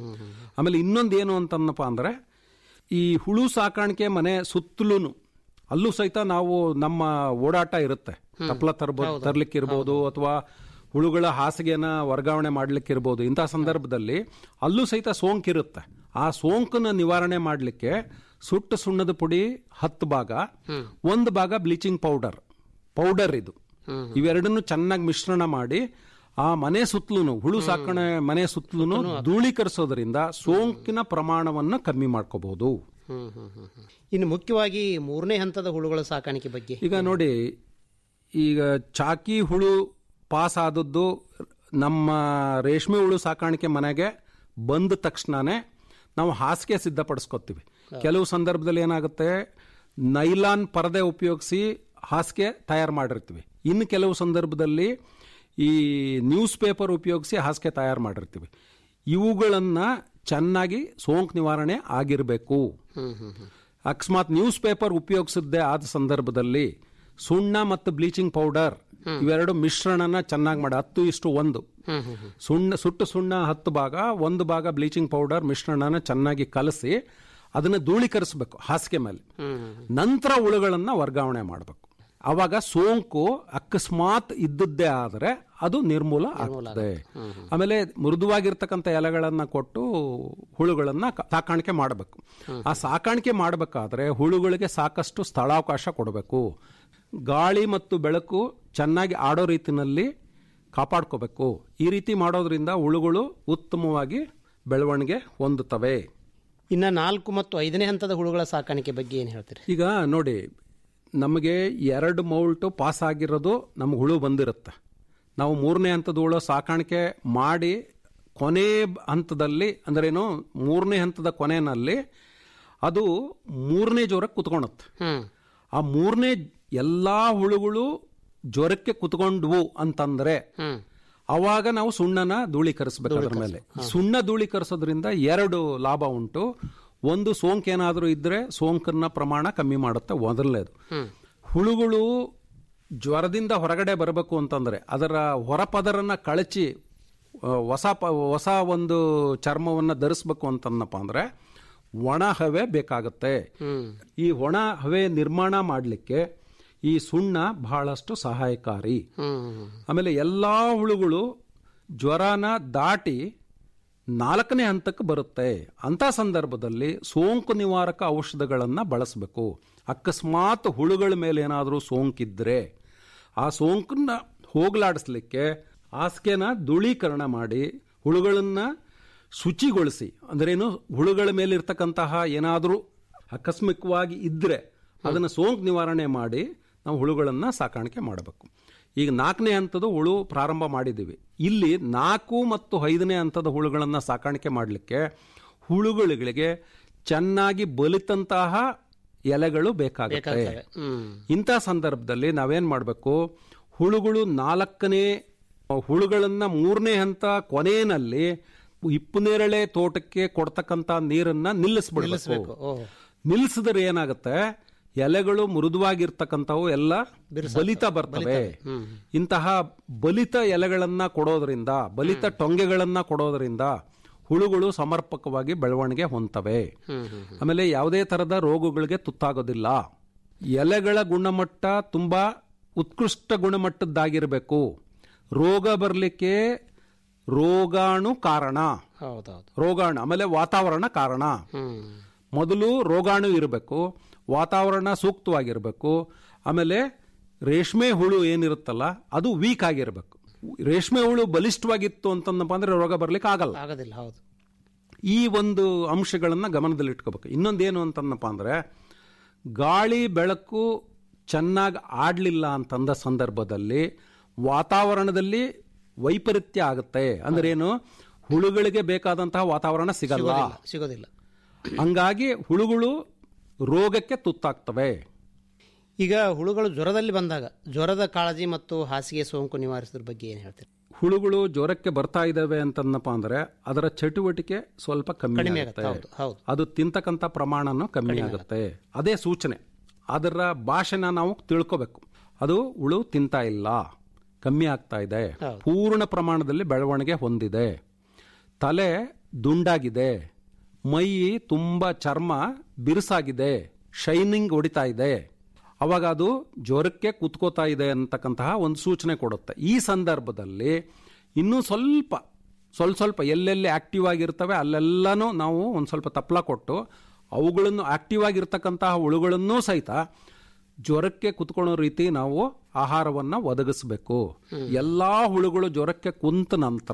ಆಮೇಲೆ ಇನ್ನೊಂದು ಏನು ಅಂತಂದಪ್ಪ ಅಂದ್ರೆ ಈ ಹುಳು ಸಾಕಾಣಿಕೆ ಮನೆ ಸುತ್ತಲೂ ಅಲ್ಲೂ ಸಹಿತ ನಾವು ನಮ್ಮ ಓಡಾಟ ಇರುತ್ತೆ ತಪ್ಪಲ ತರ್ಬೋದು ತರ್ಲಿಕ್ಕಿರ್ಬೋದು ಅಥವಾ ಹುಳುಗಳ ಹಾಸಿಗೆನ ವರ್ಗಾವಣೆ ಮಾಡ್ಲಿಕ್ಕಿರ್ಬೋದು ಇಂತಹ ಸಂದರ್ಭದಲ್ಲಿ ಅಲ್ಲೂ ಸಹಿತ ಸೋಂಕಿರುತ್ತೆ ಆ ಸೋಂಕನ್ನ ನಿವಾರಣೆ ಮಾಡಲಿಕ್ಕೆ ಸುಟ್ಟ ಸುಣ್ಣದ ಪುಡಿ ಹತ್ತು ಭಾಗ ಒಂದು ಭಾಗ ಬ್ಲೀಚಿಂಗ್ ಪೌಡರ್ ಪೌಡರ್ ಇದು ಇವೆರಡನ್ನು ಚೆನ್ನಾಗಿ ಮಿಶ್ರಣ ಮಾಡಿ ಆ ಮನೆ ಸುತ್ತಲೂ ಹುಳು ಸಾಕಣೆ ಮನೆ ಸುತ್ತಲೂ ಧೂಳೀಕರಿಸೋದ್ರಿಂದ ಸೋಂಕಿನ ಪ್ರಮಾಣವನ್ನು ಕಮ್ಮಿ ಮಾಡ್ಕೋಬಹುದು ಹ್ಮ್ ಹ್ಮ್ ಹ್ಮ್ ಹ್ಮ್. ಇನ್ನು ಮುಖ್ಯವಾಗಿ ಮೂರನೇ ಹಂತದ ಹುಳುಗಳ ಸಾಕಾಣಿಕೆ ಬಗ್ಗೆ ಈಗ ನೋಡಿ ಈಗ ಚಾಕಿ ಹುಳು ಪಾಸ್ ಆದದ್ದು ನಮ್ಮ ರೇಷ್ಮೆ ಹುಳು ಸಾಕಾಣಿಕೆ ಮನೆಗೆ ಬಂದ ತಕ್ಷಣನೇ ನಾವು ಹಾಸಿಗೆ ಸಿದ್ಧಪಡಿಸ್ಕೊತೀವಿ ಕೆಲವು ಸಂದರ್ಭದಲ್ಲಿ ಏನಾಗುತ್ತೆ ನೈಲಾನ್ ಪರದೆ ಉಪಯೋಗಿಸಿ ಹಾಸಿಗೆ ತಯಾರು ಮಾಡಿರ್ತೀವಿ ಇನ್ನು ಕೆಲವು ಸಂದರ್ಭದಲ್ಲಿ ಈ ನ್ಯೂಸ್ ಪೇಪರ್ ಉಪಯೋಗಿಸಿ ಹಾಸಿಗೆ ತಯಾರು ಮಾಡಿರ್ತೀವಿ ಇವುಗಳನ್ನು ಚೆನ್ನಾಗಿ ಸೋಂಕು ನಿವಾರಣೆ ಆಗಿರಬೇಕು ಹ್ಮ್ ಹ್ಮ್ ಹ್ಮ್. ಅಕಸ್ಮಾತ್ ನ್ಯೂಸ್ ಪೇಪರ್ ಉಪಯೋಗಿಸದೇ ಆದ ಸಂದರ್ಭದಲ್ಲಿ ಸುಣ್ಣ ಮತ್ತು ಬ್ಲೀಚಿಂಗ್ ಪೌಡರ್ ಇವೆರಡು ಮಿಶ್ರಣನ ಚೆನ್ನಾಗಿ ಮಾಡಿ ಹತ್ತು ಇಷ್ಟು ಒಂದು ಹ್ಮ್ ಹ್ಮ್ ಹ್ಮ್. ಸುಣ್ಣ ಸುಟ್ಟು ಸುಣ್ಣ ಹತ್ತು ಭಾಗ ಒಂದು ಭಾಗ ಬ್ಲೀಚಿಂಗ್ ಪೌಡರ್ ಮಿಶ್ರಣನ ಚೆನ್ನಾಗಿ ಕಲಸಿ ಅದನ್ನ ಧೂಳೀಕರಿಸಬೇಕು ಹಾಸಿಗೆ ಮೇಲೆ ಹ್ಮ್ ಹ್ಮ್ ಹ್ಮ್. ನಂತರ ಹುಳುಗಳನ್ನ ವರ್ಗಾವಣೆ ಮಾಡಬೇಕು ಅವಾಗ ಸೋಂಕು ಅಕಸ್ಮಾತ್ ಇದ್ದದ್ದೇ ಆದರೆ ಅದು ನಿರ್ಮೂಲ ಆಗ್ತದೆ ಆಮೇಲೆ ಮೃದುವಾಗಿರ್ತಕ್ಕಂಥ ಎಲೆಗಳನ್ನ ಕೊಟ್ಟು ಹುಳುಗಳನ್ನ ಕ- ಸಾಕಾಣಿಕೆ ಮಾಡಬೇಕು ಆ ಸಾಕಾಣಿಕೆ ಮಾಡಬೇಕಾದ್ರೆ ಹುಳುಗಳಿಗೆ ಸಾಕಷ್ಟು ಸ್ಥಳಾವಕಾಶ ಕೊಡಬೇಕು ಗಾಳಿ ಮತ್ತು ಬೆಳಕು ಚೆನ್ನಾಗಿ ಆಡೋ ರೀತಿನಲ್ಲಿ ಕಾಪಾಡ್ಕೋಬೇಕು ಈ ರೀತಿ ಮಾಡೋದ್ರಿಂದ ಹುಳುಗಳು ಉತ್ತಮವಾಗಿ ಬೆಳವಣಿಗೆ ಹೊಂದುತ್ತವೆ ಇನ್ನು ನಾಲ್ಕು ಮತ್ತು ಐದನೇ ಹಂತದ ಹುಳುಗಳ ಸಾಕಾಣಿಕೆ ಬಗ್ಗೆ ಏನು ಹೇಳ್ತೀರಿ ಈಗ ನೋಡಿ ನಮಗೆ ಎರಡು ಮೌಲ್ಟು ಪಾಸ್ ಆಗಿರೋದು ನಮ್ಗೆ ಹುಳು ಬಂದಿರುತ್ತೆ ನಾವು ಮೂರನೇ ಹಂತದ ಹುಳು ಸಾಕಾಣಿಕೆ ಮಾಡಿ ಕೊನೆ ಹಂತದಲ್ಲಿ ಅಂದ್ರೇನು ಮೂರನೇ ಹಂತದ ಕೊನೆಯಲ್ಲಿ ಅದು ಮೂರನೇ ಜ್ವರಕ್ಕೆ ಕುತ್ಕೊಳುತ್ತೆ ಆ ಮೂರನೇ ಎಲ್ಲಾ ಹುಳುಗಳು ಜ್ವರಕ್ಕೆ ಕುತ್ಕೊಂಡ್ವು ಅಂತಂದ್ರೆ ಅವಾಗ ನಾವು ಸುಣ್ಣನ ಧೂಳೀಕರಿಸ್ಬೇಕು ಅದ್ರ ಮೇಲೆ ಸುಣ್ಣ ಧೂಳೀಕರಿಸೋದ್ರಿಂದ ಎರಡು ಲಾಭ ಉಂಟು ಒಂದು ಸೋಂಕೇನಾದರೂ ಇದ್ರೆ ಸೋಂಕನ್ನ ಪ್ರಮಾಣ ಕಮ್ಮಿ ಮಾಡುತ್ತೆ ಮೊದಲನೇದು ಹುಳುಗಳು ಜ್ವರದಿಂದ ಹೊರಗಡೆ ಬರಬೇಕು ಅಂತಂದ್ರೆ ಅದರ ಹೊರಪದರನ್ನ ಕಳಚಿ ಆ, ಹೊಸ ಪ ಹೊಸ ಒಂದು ಚರ್ಮವನ್ನು ಧರಿಸ್ಬೇಕು ಅಂತಂದಪ್ಪ ಅಂದ್ರೆ ಒಣ ಹವೆ ಬೇಕಾಗುತ್ತೆ ಈ ಒಣ ಹವೆ ನಿರ್ಮಾಣ ಮಾಡಲಿಕ್ಕೆ ಈ ಸುಣ್ಣ ಬಹಳಷ್ಟು ಸಹಾಯಕಾರಿ ಆಮೇಲೆ ಎಲ್ಲಾ ಹುಳುಗಳು ಜ್ವರನ ದಾಟಿ ನಾಲ್ಕನೇ ಹಂತಕ್ಕೆ ಬರುತ್ತೆ ಅಂತ ಸಂದರ್ಭದಲ್ಲಿ ಸೋಂಕು ನಿವಾರಕ ಔಷಧಗಳನ್ನು ಬಳಸಬೇಕು ಅಕಸ್ಮಾತ್ ಹುಳುಗಳ ಮೇಲೆ ಏನಾದರೂ ಸೋಂಕಿದ್ರೆ ಆ ಸೋಂಕನ್ನ ಹೋಗಲಾಡಿಸ್ಲಿಕ್ಕೆ ಹಾಸಿಗೆನ ಧೂಳೀಕರಣ ಮಾಡಿ ಹುಳುಗಳನ್ನ ಶುಚಿಗೊಳಿಸಿ ಅಂದ್ರೇನು ಹುಳುಗಳ ಮೇಲೆ ಇರ್ತಕ್ಕಂತಹ ಏನಾದರೂ ಆಕಸ್ಮಿಕವಾಗಿ ಇದ್ರೆ ಅದನ್ನ ಸೋಂಕು ನಿವಾರಣೆ ಮಾಡಿ ನಾವು ಹುಳುಗಳನ್ನ ಸಾಕಾಣಿಕೆ ಮಾಡಬೇಕು ಈಗ ನಾಲ್ಕನೇ ಹಂತದ ಹುಳು ಪ್ರಾರಂಭ ಮಾಡಿದ್ದೀವಿ ಇಲ್ಲಿ ನಾಲ್ಕು ಮತ್ತು ಐದನೇ ಹಂತದ ಹುಳುಗಳನ್ನ ಸಾಕಾಣಿಕೆ ಮಾಡಲಿಕ್ಕೆ ಹುಳುಗಳಿಗೆ ಚೆನ್ನಾಗಿ ಬಲಿತಂತಹ ಎಲೆಗಳು ಬೇಕಾಗುತ್ತೆ ಬೇಕಾಗ್ತವೆ. ಹ್ಮ್. ಇಂಥ ಸಂದರ್ಭದಲ್ಲಿ ನಾವೇನ್ ಮಾಡಬೇಕು ಹುಳುಗಳು ನಾಲ್ಕನೇ ಹುಳುಗಳನ್ನ ಮೂರನೇ ಹಂತ ಕೊನೆಯಲ್ಲಿ ಇಪ್ಪನೇರಳೆ ತೋಟಕ್ಕೆ ಕೊಡ್ತಕ್ಕಂತ ನೀರನ್ನ ನಿಲ್ಲಿಸ್ಬಿಡ್ಬೇಕು ನಿಲ್ಲಿಸ್ಬೇಕು. ಓಹ್. ನಿಲ್ಲಿಸಿದ್ರೆ ಏನಾಗುತ್ತೆ ಎಲೆಗಳು ಮೃದುವಾಗಿರ್ತಕ್ಕಂಥವು ಎಲ್ಲ ಬಲಿತ ಬರ್ತವೆ ಹ್ಮ್. ಇಂತಹ ಬಲಿತ ಎಲೆಗಳನ್ನ ಕೊಡೋದ್ರಿಂದ ಬಲಿತ ಟೊಂಗೆಗಳನ್ನ ಕೊಡೋದ್ರಿಂದ ಹುಳುಗಳು ಸಮರ್ಪಕವಾಗಿ ಬೆಳವಣಿಗೆ ಹೊಂತವೆ ಹ್ಮ್, ಹ್ಮ್, ಆಮೇಲೆ ಯಾವುದೇ ತರದ ರೋಗಗಳಿಗೆ ತುತ್ತಾಗೋದಿಲ್ಲ ಎಲೆಗಳ ಗುಣಮಟ್ಟ ತುಂಬಾ ಉತ್ಕೃಷ್ಟ ಗುಣಮಟ್ಟದ್ದಾಗಿರಬೇಕು ರೋಗ ಬರಲಿಕ್ಕೆ ರೋಗಾಣು ಕಾರಣ ಹೌದೌದು ರೋಗಾಣು ಆಮೇಲೆ ವಾತಾವರಣ ಕಾರಣ ಹ್ಮ್ ಮೊದಲು ರೋಗಾಣು ಇರಬೇಕು ವಾತಾವರಣ ಸೂಕ್ತವಾಗಿರಬೇಕು ಆಮೇಲೆ ರೇಷ್ಮೆ ಹುಳು ಏನಿರುತ್ತಲ್ಲ ಅದು ವೀಕ್ ಆಗಿರಬೇಕು ರೇಷ್ಮೆ ಹುಳು ಬಲಿಷ್ಠವಾಗಿತ್ತು ಅಂತಂದಪ್ಪ ಅಂದ್ರೆ ರೋಗ ಬರ್ಲಿಕ್ಕೆ ಆಗಲ್ಲ ಆಗೋದಿಲ್ಲ ಹೌದು ಈ ಒಂದು ಅಂಶಗಳನ್ನ ಗಮನದಲ್ಲಿ ಇಟ್ಕೋಬೇಕು ಇನ್ನೊಂದೇನು ಅಂತಂದಪ್ಪ ಅಂದ್ರೆ ಗಾಳಿ ಬೆಳಕು ಚೆನ್ನಾಗಿ ಆಡ್ಲಿಲ್ಲ ಅಂತಂದ ಸಂದರ್ಭದಲ್ಲಿ ವಾತಾವರಣದಲ್ಲಿ ವೈಪರೀತ್ಯ ಆಗುತ್ತೆ ಅಂದ್ರೆ ಏನು ಹುಳುಗಳಿಗೆ ಬೇಕಾದಂತಹ ವಾತಾವರಣ ಸಿಗಲ್ಲ ಸಿಗೋದಿಲ್ಲ ಸಿಗೋದಿಲ್ಲ ಹಂಗಾಗಿ ಹುಳುಗಳು ರೋಗಕ್ಕೆ ತುತ್ತಾಗ್ತವೆ ಈಗ ಹುಳುಗಳು ಜ್ವರದಲ್ಲಿ ಬಂದಾಗ ಜ್ವರದ ಕಾಳಜಿ ಮತ್ತು ಹಾಸಿಗೆ ಸೋಂಕು ನಿವಾರಿಸೋದ್ರ ಬಗ್ಗೆ ಏನು ಹೇಳ್ತೀರಿ ಹುಳುಗಳು ಜ್ವರಕ್ಕೆ ಬರ್ತಾ ಇದಾವೆ ಅಂತಂದಪ್ಪ ಅಂದ್ರೆ ಅದರ ಚಟುವಟಿಕೆ ಸ್ವಲ್ಪ ಕಮ್ಮಿ ಕಡಿಮೆ ಆಗುತ್ತೆ ಆಗುತ್ತೆ, ಹೌದು, ಹೌದು. ಅದು ತಿಂತಕ್ಕಂಥ ಪ್ರಮಾಣನೂ ಕಮ್ಮಿ ಆಗುತ್ತೆ ಅದೇ ಸೂಚನೆ ಅದರ ಭಾಷೆನ ನಾವು ತಿಳ್ಕೋಬೇಕು ಅದು ಹುಳು ತಿಂತಾ ಇಲ್ಲ ಕಮ್ಮಿ ಆಗ್ತಾ ಇದೆ ಪೂರ್ಣ ಪ್ರಮಾಣದಲ್ಲಿ ಬೆಳವಣಿಗೆ ಹೊಂದಿದೆ ತಲೆ ದುಂಡಾಗಿದೆ ಮೈ ತುಂಬ ಚರ್ಮ ಬಿರುಸಾಗಿದೆ ಶೈನಿಂಗ್ ಹೊಡಿತಾ ಇದೆ ಅವಾಗ ಅದು ಜ್ವರಕ್ಕೆ ಕುತ್ಕೋತಾ ಇದೆ ಅಂತಕ್ಕಂತಹ ಒಂದು ಸೂಚನೆ ಕೊಡುತ್ತೆ ಈ ಸಂದರ್ಭದಲ್ಲಿ ಇನ್ನೂ ಸ್ವಲ್ಪ ಸ್ವಲ್ಪ ಸ್ವಲ್ಪ ಎಲ್ಲೆಲ್ಲಿ ಆಕ್ಟಿವ್ ಆಗಿರ್ತವೆ ಅಲ್ಲೆಲ್ಲನೂ ನಾವು ಒಂದು ಸ್ವಲ್ಪ ತಪ್ಪಲ ಕೊಟ್ಟು ಅವುಗಳನ್ನು ಆಕ್ಟಿವ್ ಆಗಿರ್ತಕ್ಕಂತಹ ಹುಳುಗಳನ್ನೂ ಸಹಿತ ಜ್ವರಕ್ಕೆ ಕುತ್ಕೊಳ್ಳೋ ರೀತಿ ನಾವು ಆಹಾರವನ್ನು ಒದಗಿಸಬೇಕು ಎಲ್ಲಾ ಹುಳುಗಳು ಜ್ವರಕ್ಕೆ ಕುಂತ ನಂತರ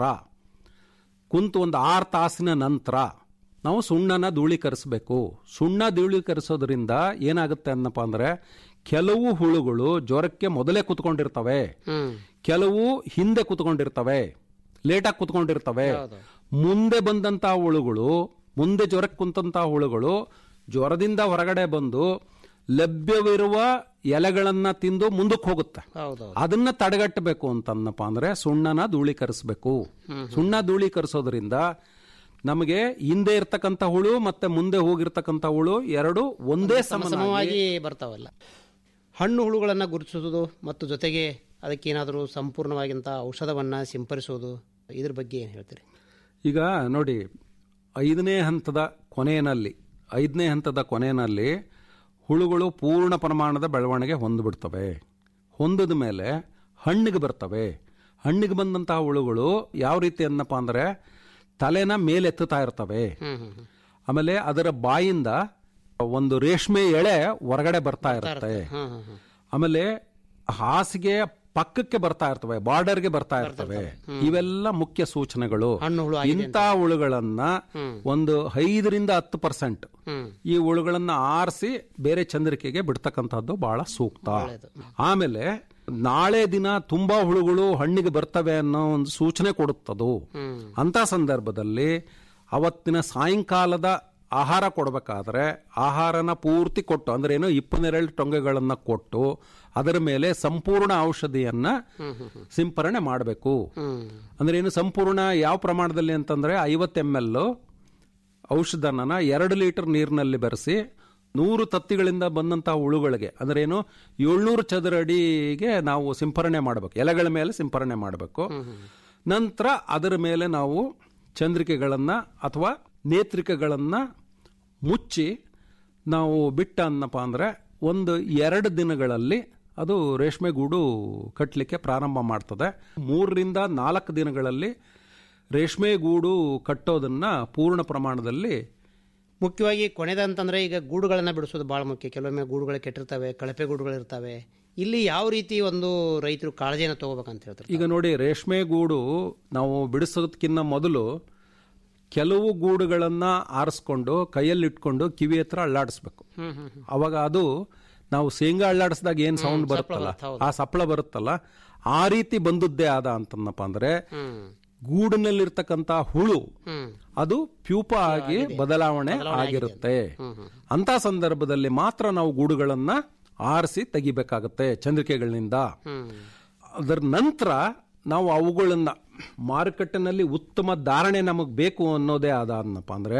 ಕುಂತು ಒಂದು ಆರು ತಾಸಿನ ನಂತರ ನಾವು ಸುಣ್ಣನ ಧೂಳೀಕರಿಸಬೇಕು ಸುಣ್ಣ ಧೂಳೀಕರಿಸೋದ್ರಿಂದ ಏನಾಗುತ್ತೆ ಅನ್ನಪ್ಪ ಅಂದ್ರೆ ಕೆಲವು ಹುಳುಗಳು ಜ್ವರಕ್ಕೆ ಮೊದಲೇ ಕುತ್ಕೊಂಡಿರ್ತವೆ ಕೆಲವು ಹಿಂದೆ ಕುತ್ಕೊಂಡಿರ್ತವೆ ಲೇಟಾಗಿ ಕುತ್ಕೊಂಡಿರ್ತವೆ ಮುಂದೆ ಬಂದಂತಹ ಹುಳುಗಳು ಮುಂದೆ ಜ್ವರಕ್ಕೆ ಕುಂತಹ ಹುಳುಗಳು ಜ್ವರದಿಂದ ಹೊರಗಡೆ ಬಂದು ಲಭ್ಯವಿರುವ ಎಲೆಗಳನ್ನ ತಿಂದು ಮುಂದಕ್ಕೆ ಹೋಗುತ್ತೆ ಹೌದೌದು ಅದನ್ನ ತಡೆಗಟ್ಟಬೇಕು ಅಂತಂದಪ್ಪ ಅಂದ್ರೆ ಸುಣ್ಣನ ಧೂಳೀಕರಿಸಬೇಕು ಸುಣ್ಣ ಧೂಳೀಕರಿಸೋದ್ರಿಂದ ನಮಗೆ ಹಿಂದೆ ಇರ್ತಕ್ಕಂಥ ಹುಳು ಮತ್ತೆ ಮುಂದೆ ಹೋಗಿರ್ತಕ್ಕಂಥ ಹುಳು ಎರಡು ಒಂದೇ ಸಮವಾಗಿ ಸಮವಾಗಿ ಬರ್ತಾವಲ್ಲ ಹಣ್ಣು ಹುಳುಗಳನ್ನು ಗುರುತಿಸೋದು ಮತ್ತು ಜೊತೆಗೆ ಅದಕ್ಕೇನಾದರೂ ಸಂಪೂರ್ಣವಾಗಿಂತ ಔಷಧವನ್ನು ಸಿಂಪರಿಸೋದು ಇದ್ರ ಬಗ್ಗೆ ಏನು ಹೇಳ್ತೀರಿ ಈಗ ನೋಡಿ ಐದನೇ ಹಂತದ ಕೊನೆಯಲ್ಲಿ ಐದನೇ ಹಂತದ ಕೊನೆಯಲ್ಲಿ ಹುಳುಗಳು ಪೂರ್ಣ ಪ್ರಮಾಣದ ಬೆಳವಣಿಗೆ ಹೊಂದ್ಬಿಡ್ತವೆ ಹೊಂದಿದ ಮೇಲೆ ಹಣ್ಣಿಗೆ ಬರ್ತವೆ ಹಣ್ಣಿಗೆ ಬಂದಂತಹ ಹುಳುಗಳು ಯಾವ ರೀತಿ ಅನ್ನಪ್ಪ ಅಂದ್ರೆ ತಲೆನ ಮೇಲೆತ್ತುತ್ತಾ ಇರ್ತವೆ ಆಮೇಲೆ ಅದರ ಬಾಯಿಂದ ಒಂದು ರೇಷ್ಮೆ ಎಳೆ ಹೊರಗಡೆ ಬರ್ತಾ ಇರುತ್ತೆ ಆಮೇಲೆ ಹಾಸಿಗೆಯ ಪಕ್ಕಕ್ಕೆ ಬರ್ತಾ ಇರ್ತವೆ ಬಾರ್ಡರ್ಗೆ ಬರ್ತಾ ಇರ್ತವೆ ಇವೆಲ್ಲ ಮುಖ್ಯ ಸೂಚನೆಗಳು ಹಣ್ಣು ಹುಳು ಆಗಿದೆ ಇಂಥ ಹುಳುಗಳನ್ನ ಒಂದು ಐದರಿಂದ ಹತ್ತು ಪರ್ಸೆಂಟ್ ಈ ಹುಳುಗಳನ್ನ ಆರಿಸಿ ಬೇರೆ ಚಂದ್ರಿಕೆಗೆ ಬಿಡ್ತಕ್ಕಂಥದ್ದು ಬಹಳ ಸೂಕ್ತ ಆಮೇಲೆ ನಾಳೆ ದಿನ ತುಂಬಾ ಹುಳುಗಳು ಹಣ್ಣಿಗೆ ಬರ್ತವೆ ಅನ್ನೋ ಒಂದು ಸೂಚನೆ ಕೊಡುತ್ತದು ಅಂತ ಸಂದರ್ಭದಲ್ಲಿ ಅವತ್ತಿನ ಸಾಯಂಕಾಲದ ಆಹಾರ ಕೊಡಬೇಕಾದ್ರೆ ಆಹಾರನ ಪೂರ್ತಿ ಕೊಟ್ಟು ಅಂದ್ರೆ ಏನು ಇಪ್ಪನ್ನೆರಡು ಟೊಂಗೆಗಳನ್ನ ಕೊಟ್ಟು ಅದರ ಮೇಲೆ ಸಂಪೂರ್ಣ ಔಷಧಿಯನ್ನ ಸಿಂಪರಣೆ ಮಾಡಬೇಕು ಅಂದ್ರೆ ಏನು ಸಂಪೂರ್ಣ ಯಾವ ಪ್ರಮಾಣದಲ್ಲಿ ಅಂತಂದ್ರೆ ಐವತ್ತು ಎಮ್ ಎಲ್ ಔಷಧನ ಎರಡು ಲೀಟರ್ ನೀರಿನಲ್ಲಿ ಬೆರೆಸಿ ನೂರು ತತ್ತಿಗಳಿಂದ ಬಂದಂತಹ ಹುಳುಗಳಿಗೆ ಅಂದ್ರೆ ಏನು ಏಳ್ನೂರು ಚದರ ಅಡಿಗೆ ನಾವು ಸಿಂಪರಣೆ ಮಾಡಬೇಕು ಎಲೆಗಳ ಮೇಲೆ ಸಿಂಪರಣೆ ಮಾಡಬೇಕು ನಂತರ ಅದರ ಮೇಲೆ ನಾವು ಚಂದ್ರಿಕೆಗಳನ್ನ ಅಥವಾ ನೇತ್ರಿಕೆಗಳನ್ನ ಮುಚ್ಚಿ ನಾವು ಬಿಟ್ಟ ಅನ್ನಪ್ಪ ಅಂದ್ರೆ ಒಂದು ಎರಡು ದಿನಗಳಲ್ಲಿ ಅದು ರೇಷ್ಮೆ ಗೂಡು ಕಟ್ಟಲಿಕ್ಕೆ ಪ್ರಾರಂಭ ಮಾಡ್ತದೆ ಮೂರರಿಂದ ನಾಲ್ಕು ದಿನಗಳಲ್ಲಿ ರೇಷ್ಮೆ ಗೂಡು ಕಟ್ಟೋದನ್ನ ಪೂರ್ಣ ಪ್ರಮಾಣದಲ್ಲಿ ಮುಖ್ಯವಾಗಿ ಕೊನೆದಂತಂದ್ರೆ ಈಗ ಗೂಡುಗಳನ್ನ ಬಿಡಿಸೋದು ಬಹಳ ಮುಖ್ಯ ಕೆಲವೊಮ್ಮೆ ಗೂಡುಗಳು ಕೆಟ್ಟಿರ್ತವೆ ಕಳಪೆ ಗೂಡುಗಳು ಇರ್ತವೆ ಇಲ್ಲಿ ಯಾವ ರೀತಿ ಒಂದು ರೈತರು ಕಾಳಜಿಯನ್ನು ತಗೋಬೇಕಂತ ಹೇಳ್ತಾರೆ ಈಗ ನೋಡಿ ರೇಷ್ಮೆ ಗೂಡು ನಾವು ಬಿಡಿಸೋದಕ್ಕಿಂತ ಮೊದಲು ಕೆಲವು ಗೂಡುಗಳನ್ನ ಆರಿಸ್ಕೊಂಡು ಕೈಯಲ್ಲಿ ಇಟ್ಕೊಂಡು ಕಿವಿ ಹತ್ರ ಅಳ್ಳಾಡಿಸ್ಬೇಕು ಹ್ಮ್ ಹ್ಮ್ ಹ್ಮ್. ಅವಾಗ ಅದು ನಾವು ಶೇಂಗಾ ಅಳ್ಳಾಡಿಸಿದಾಗ ಏನ್ ಸೌಂಡ್ ಸಪ್ಪಳ ಬರುತ್ತಲ್ಲ ಬರುತ್ತೆ, ಹೌದು. ಆ ಸಪ್ಪಳ ಬರುತ್ತಲ್ಲ ಆ ರೀತಿ ಬಂದದ್ದೇ ಆದ ಅಂತಂದಪ್ಪ ಅಂದ್ರೆ ಗೂಡಿನಲ್ಲಿರ್ತಕ್ಕಂತ ಹುಳು ಹ್ಮ್. ಅದು ಪ್ಯೂಪ ಆಗಿ ಬದಲಾವಣೆ ಆಗಿರುತ್ತೆ ಅಂತ ಸಂದರ್ಭದಲ್ಲಿ ಮಾತ್ರ ನಾವು ಗೂಡುಗಳನ್ನ ಆರಿಸಿ ತೆಗಿಬೇಕಾಗತ್ತೆ ಚಂದ್ರಿಕೆಗಳಿಂದ ಅದರ ನಂತರ ನಾವು ಅವುಗಳನ್ನ ಮಾರುಕಟ್ಟೆನಲ್ಲಿ ಉತ್ತಮ ಧಾರಣೆ ನಮಗೆ ಬೇಕು ಅನ್ನೋದೇ ಆದ ಅನ್ನಪ್ಪ ಅಂದ್ರೆ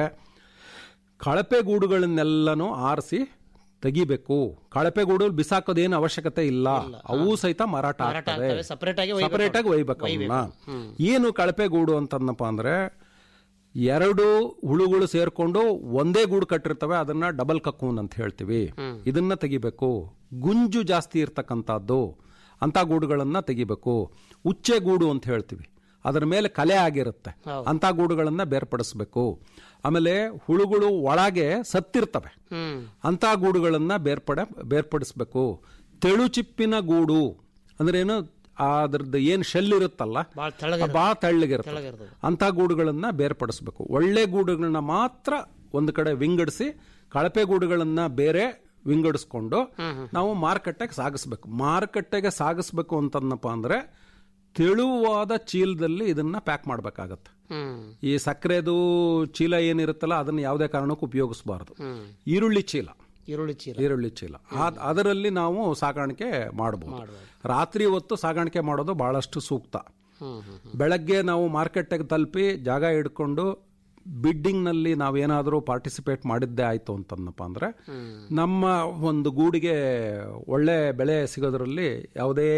ಕಳಪೆ ಗೂಡುಗಳನ್ನೆಲ್ಲನೂ ಆರಿಸಿ ತೆಗಿಬೇಕು ಕಳಪೆ ಗೂಡು ಬಿಸಾಕೋದೇನು ಅವಶ್ಯಕತೆ ಇಲ್ಲ ಅವು ಸಹಿತ ಮಾರಾಟ ಆಗ್ತವೆ ಆಗ್ತವೆ, separate ಆಗಿ ಒಯ್ಬೇಕು. ಸಪರೇಟ್ ಆಗಿ ಒಯ್ಬೇಕು ಒಯ್ಬೇಕು. ಅವನ್ನ ಹ್ಮ್. ಏನು ಕಳಪೆ ಗೂಡು ಅಂತಂದಪ್ಪ ಅಂದ್ರೆ ಎರಡು ಹುಳುಗಳು ಸೇರ್ಕೊಂಡು ಒಂದೇ ಗೂಡು ಕಟ್ಟಿರ್ತವೆ ಅದನ್ನ ಡಬಲ್ ಕಕ್ಕೂನ್ ಅಂತ ಹೇಳ್ತೀವಿ ಇದನ್ನ ತೆಗಿಬೇಕು ಗುಂಜು ಜಾಸ್ತಿ ಇರ್ತಕ್ಕಂಥದ್ದು ಅಂತ ಗೂಡುಗಳನ್ನ ತೆಗಿಬೇಕು ಉಚ್ಚೆ ಗೂಡು ಅಂತ ಹೇಳ್ತೀವಿ ಅದರ ಮೇಲೆ ಕಲೆ ಆಗಿರುತ್ತೆ ಅಂತ ಗೂಡುಗಳನ್ನ ಬೇರ್ಪಡಿಸ್ಬೇಕು ಆಮೇಲೆ ಹುಳುಗಳು ಒಳಗೆ ಸತ್ತಿರ್ತವೆ ಹ್ಮ್ ಅಂತ ಗೂಡುಗಳನ್ನ ಬೇರ್ಪಡೆ ಬೇರ್ಪಡಿಸ್ಬೇಕು ತೆಳುಚಿಪ್ಪಿನ ಗೂಡು ಅಂದ್ರೆ ಏನು ಅದ್ರದ್ದು ಏನ್ ಶೆಲ್ ಇರುತ್ತಲ್ಲ ಭಾಳ ತೆಳ್ಳಗಿರುತ್ತೆ. ಬಹಳ ತೆಳ್ಳಗಿರುತ್ತೆ ತೆಳ್ಳಗಿರ್ತದೆ. ಅಂತ ಗೂಡುಗಳನ್ನ ಬೇರ್ಪಡಿಸ್ಬೇಕು ಒಳ್ಳೆ ಗೂಡುಗಳನ್ನ ಮಾತ್ರ ಒಂದು ಕಡೆ ವಿಂಗಡಿಸಿ ಕಳಪೆ ಗೂಡುಗಳನ್ನ ಬೇರೆ ವಿಂಗಡಿಸ್ಕೊಂಡು ನಾವು ಮಾರುಕಟ್ಟೆಗೆ ಸಾಗಿಸ್ಬೇಕು ಮಾರುಕಟ್ಟೆಗೆ ಸಾಗಿಸ್ಬೇಕು ಅಂತಂದಪ್ಪ ಅಂದ್ರೆ ತೆಳುವಾದ ಚೀಲದಲ್ಲಿ ಇದನ್ನ ಪ್ಯಾಕ್ ಮಾಡಬೇಕಾಗತ್ತೆ ಹ್ಮ್ ಈ ಸಕ್ಕರೆದು ಚೀಲ ಏನಿರುತ್ತಲ್ಲ ಅದನ್ನ ಯಾವುದೇ ಕಾರಣಕ್ಕೂ ಉಪಯೋಗಿಸಬಾರದು ಹ್ಮ್ ಈರುಳ್ಳಿ ಚೀಲ ಈರುಳ್ಳಿ ಚೀಲ ಈರುಳ್ಳಿ ಚೀಲ ಆ- ಅದರಲ್ಲಿ ನಾವು ಸಾಗಾಣಿಕೆ ಮಾಡಬಹುದು ರಾತ್ರಿ ಹೊತ್ತು ಸಾಗಾಣಿಕೆ ಮಾಡೋದು ಬಹಳಷ್ಟು ಸೂಕ್ತ ಹ್ಮ್ ಹ್ಮ್ ಬೆಳಗ್ಗೆ ನಾವು ಮಾರ್ಕೆಟ್ಗೆ ತಲುಪಿ ಜಾಗ ಹಿಡ್ಕೊಂಡು ಬಿಡ್ಡಿಂಗ್ನಲ್ಲಿ ನಾವೇನಾದರೂ ಪಾರ್ಟಿಸಿಪೇಟ್ ಮಾಡಿದ್ದೇ ಆಯಿತು ಅಂತಂದಪ್ಪ ಅಂದರೆ ನಮ್ಮ ಒಂದು ಗೂಡಿಗೆ ಒಳ್ಳೆ ಬೆಳೆ ಸಿಗೋದ್ರಲ್ಲಿ ಯಾವುದೇ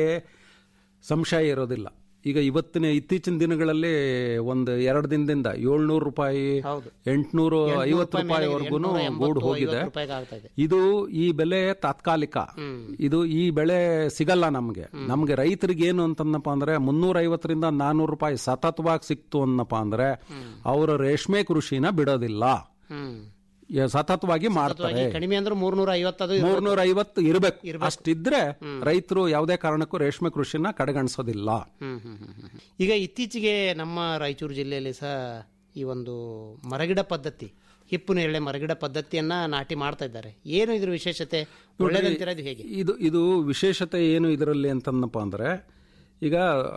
ಸಂಶಯ ಇರೋದಿಲ್ಲ ಈಗ ಇವತ್ತಿನ ಇತ್ತೀಚಿನ ದಿನಗಳಲ್ಲಿ ಒಂದು ಎರಡು ದಿನದಿಂದ ಏಳ್ನೂರು ರೂಪಾಯಿ ಹೌದು. ಎಂಟ್ನೂರು ಐವತ್ತು ರೂಪಾಯಿ ಮೇಲೆ ರೂಪಾಯಿವರೆಗೂ ಎಂಟ್ನೂರ ಎಂಬತ್ತು, ಗೂಡು ಹೋಗಿದೆ ಐವತ್ತು ರೂಪಾಯಿಗೆ ಆಗ್ತಾ ಇದೆ. ಇದು ಈ ಬೆಲೆ ತಾತ್ಕಾಲಿಕ ಇದು ಈ ಬೆಳೆ ಸಿಗಲ್ಲ ನಮಗೆ ನಮಗೆ ರೈತರಿಗೆ ಏನು ಅಂತಂದಪ್ಪ ಅಂದ್ರೆ ಮುನ್ನೂರ ಐವತ್ತರಿಂದ ನಾನೂರು ರೂಪಾಯಿ ಸತತವಾಗಿ ಸಿಕ್ತು ಅನ್ನಪ್ಪ ಅಂದ್ರೆ ಅವರು ರೇಷ್ಮೆ ಕೃಷಿನ ಬಿಡೋದಿಲ್ಲ ಹ್ಮ್ ಯ- ಸತತವಾಗಿ ಮಾಡ್ತಾರೆ ಸತತವಾಗಿ ಕಡಿಮೆ ಅಂದ್ರೆ ಮೂರ್ನೂರ ಐವತ್ತದು ಇರ್ಬೇಕು. ಮೂರ್ನೂರ ಐವತ್ತು ಇರಬೇಕು ಅಷ್ಟಿದ್ರೆ ರೈತರು ಯಾವುದೇ ಕಾರಣಕ್ಕೂ ರೇಷ್ಮೆ ಕೃಷಿನ ಕಡೆಗಣಿಸೋದಿಲ್ಲ ಹ್ಮ್ ಹ್ಮ್ ಹ್ಮ್ ಹ್ಮ್. ಈಗ ಇತ್ತೀಚೆಗೆ ನಮ್ಮ ರಾಯಚೂರು ಜಿಲ್ಲೆಯಲ್ಲಿ ಸಹ ಈ ಒಂದು ಮರಗಿಡ ಪದ್ಧತಿ ಹಿಪ್ಪು ನೇರಳೆ ಮರಗಿಡ ಪದ್ಧತಿಯನ್ನ ನಾಟಿ ಮಾಡ್ತಾ ಇದ್ದಾರೆ ಏನು ಇದ್ರ ವಿಶೇಷತೆ ಒಳ್ಳೇದಂತಿರೋದು ಹೇಗೆ ಇದು ಇದು ವಿಶೇಷತೆ ಏನು ಇದರಲ್ಲಿ ಅಂತಂದಪ್ಪ ಅಂದ್ರೆ ಈಗ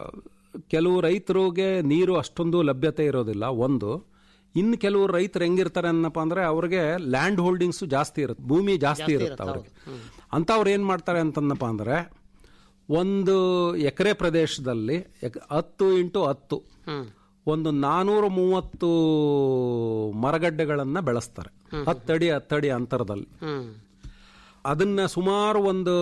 ಕೆಲವು ರೈತರಿಗೆ ನೀರು ಅಷ್ಟೊಂದು ಲಭ್ಯತೆ ಇರೋದಿಲ್ಲ ಒಂದು ಇನ್ನು ಕೆಲವು ರೈತರು ಹೆಂಗಿರ್ತಾರೆ ಅನ್ನಪ್ಪ ಅಂದ್ರೆ ಅವ್ರಿಗೆ ಲ್ಯಾಂಡ್ ಹೋಲ್ಡಿಂಗ್ಸ್ ಜಾಸ್ತಿ ಇರುತ್ತೆ ಭೂಮಿ ಜಾಸ್ತಿ ಇರುತ್ತೆ ಅವ್ರಿಗೆ ಅಂತವ್ರು ಏನ್ ಮಾಡ್ತಾರೆ ಅಂತಂದಪ್ಪ ಅಂದ್ರೆ ಒಂದು ಎಕರೆ ಪ್ರದೇಶದಲ್ಲಿ ಎಕ್- ಹತ್ತು ಇಂಟು ಹತ್ತು ಒಂದು ನಾನೂರ ಮೂವತ್ತು ಮರಗಡ್ಡೆಗಳನ್ನ ಬೆಳೆಸ್ತಾರೆ ಹತ್ತಡಿ ಹತ್ತಡಿ ಅಂತರದಲ್ಲಿ ಹ್ಮ್ ಅದನ್ನ ಸುಮಾರು ಒಂದು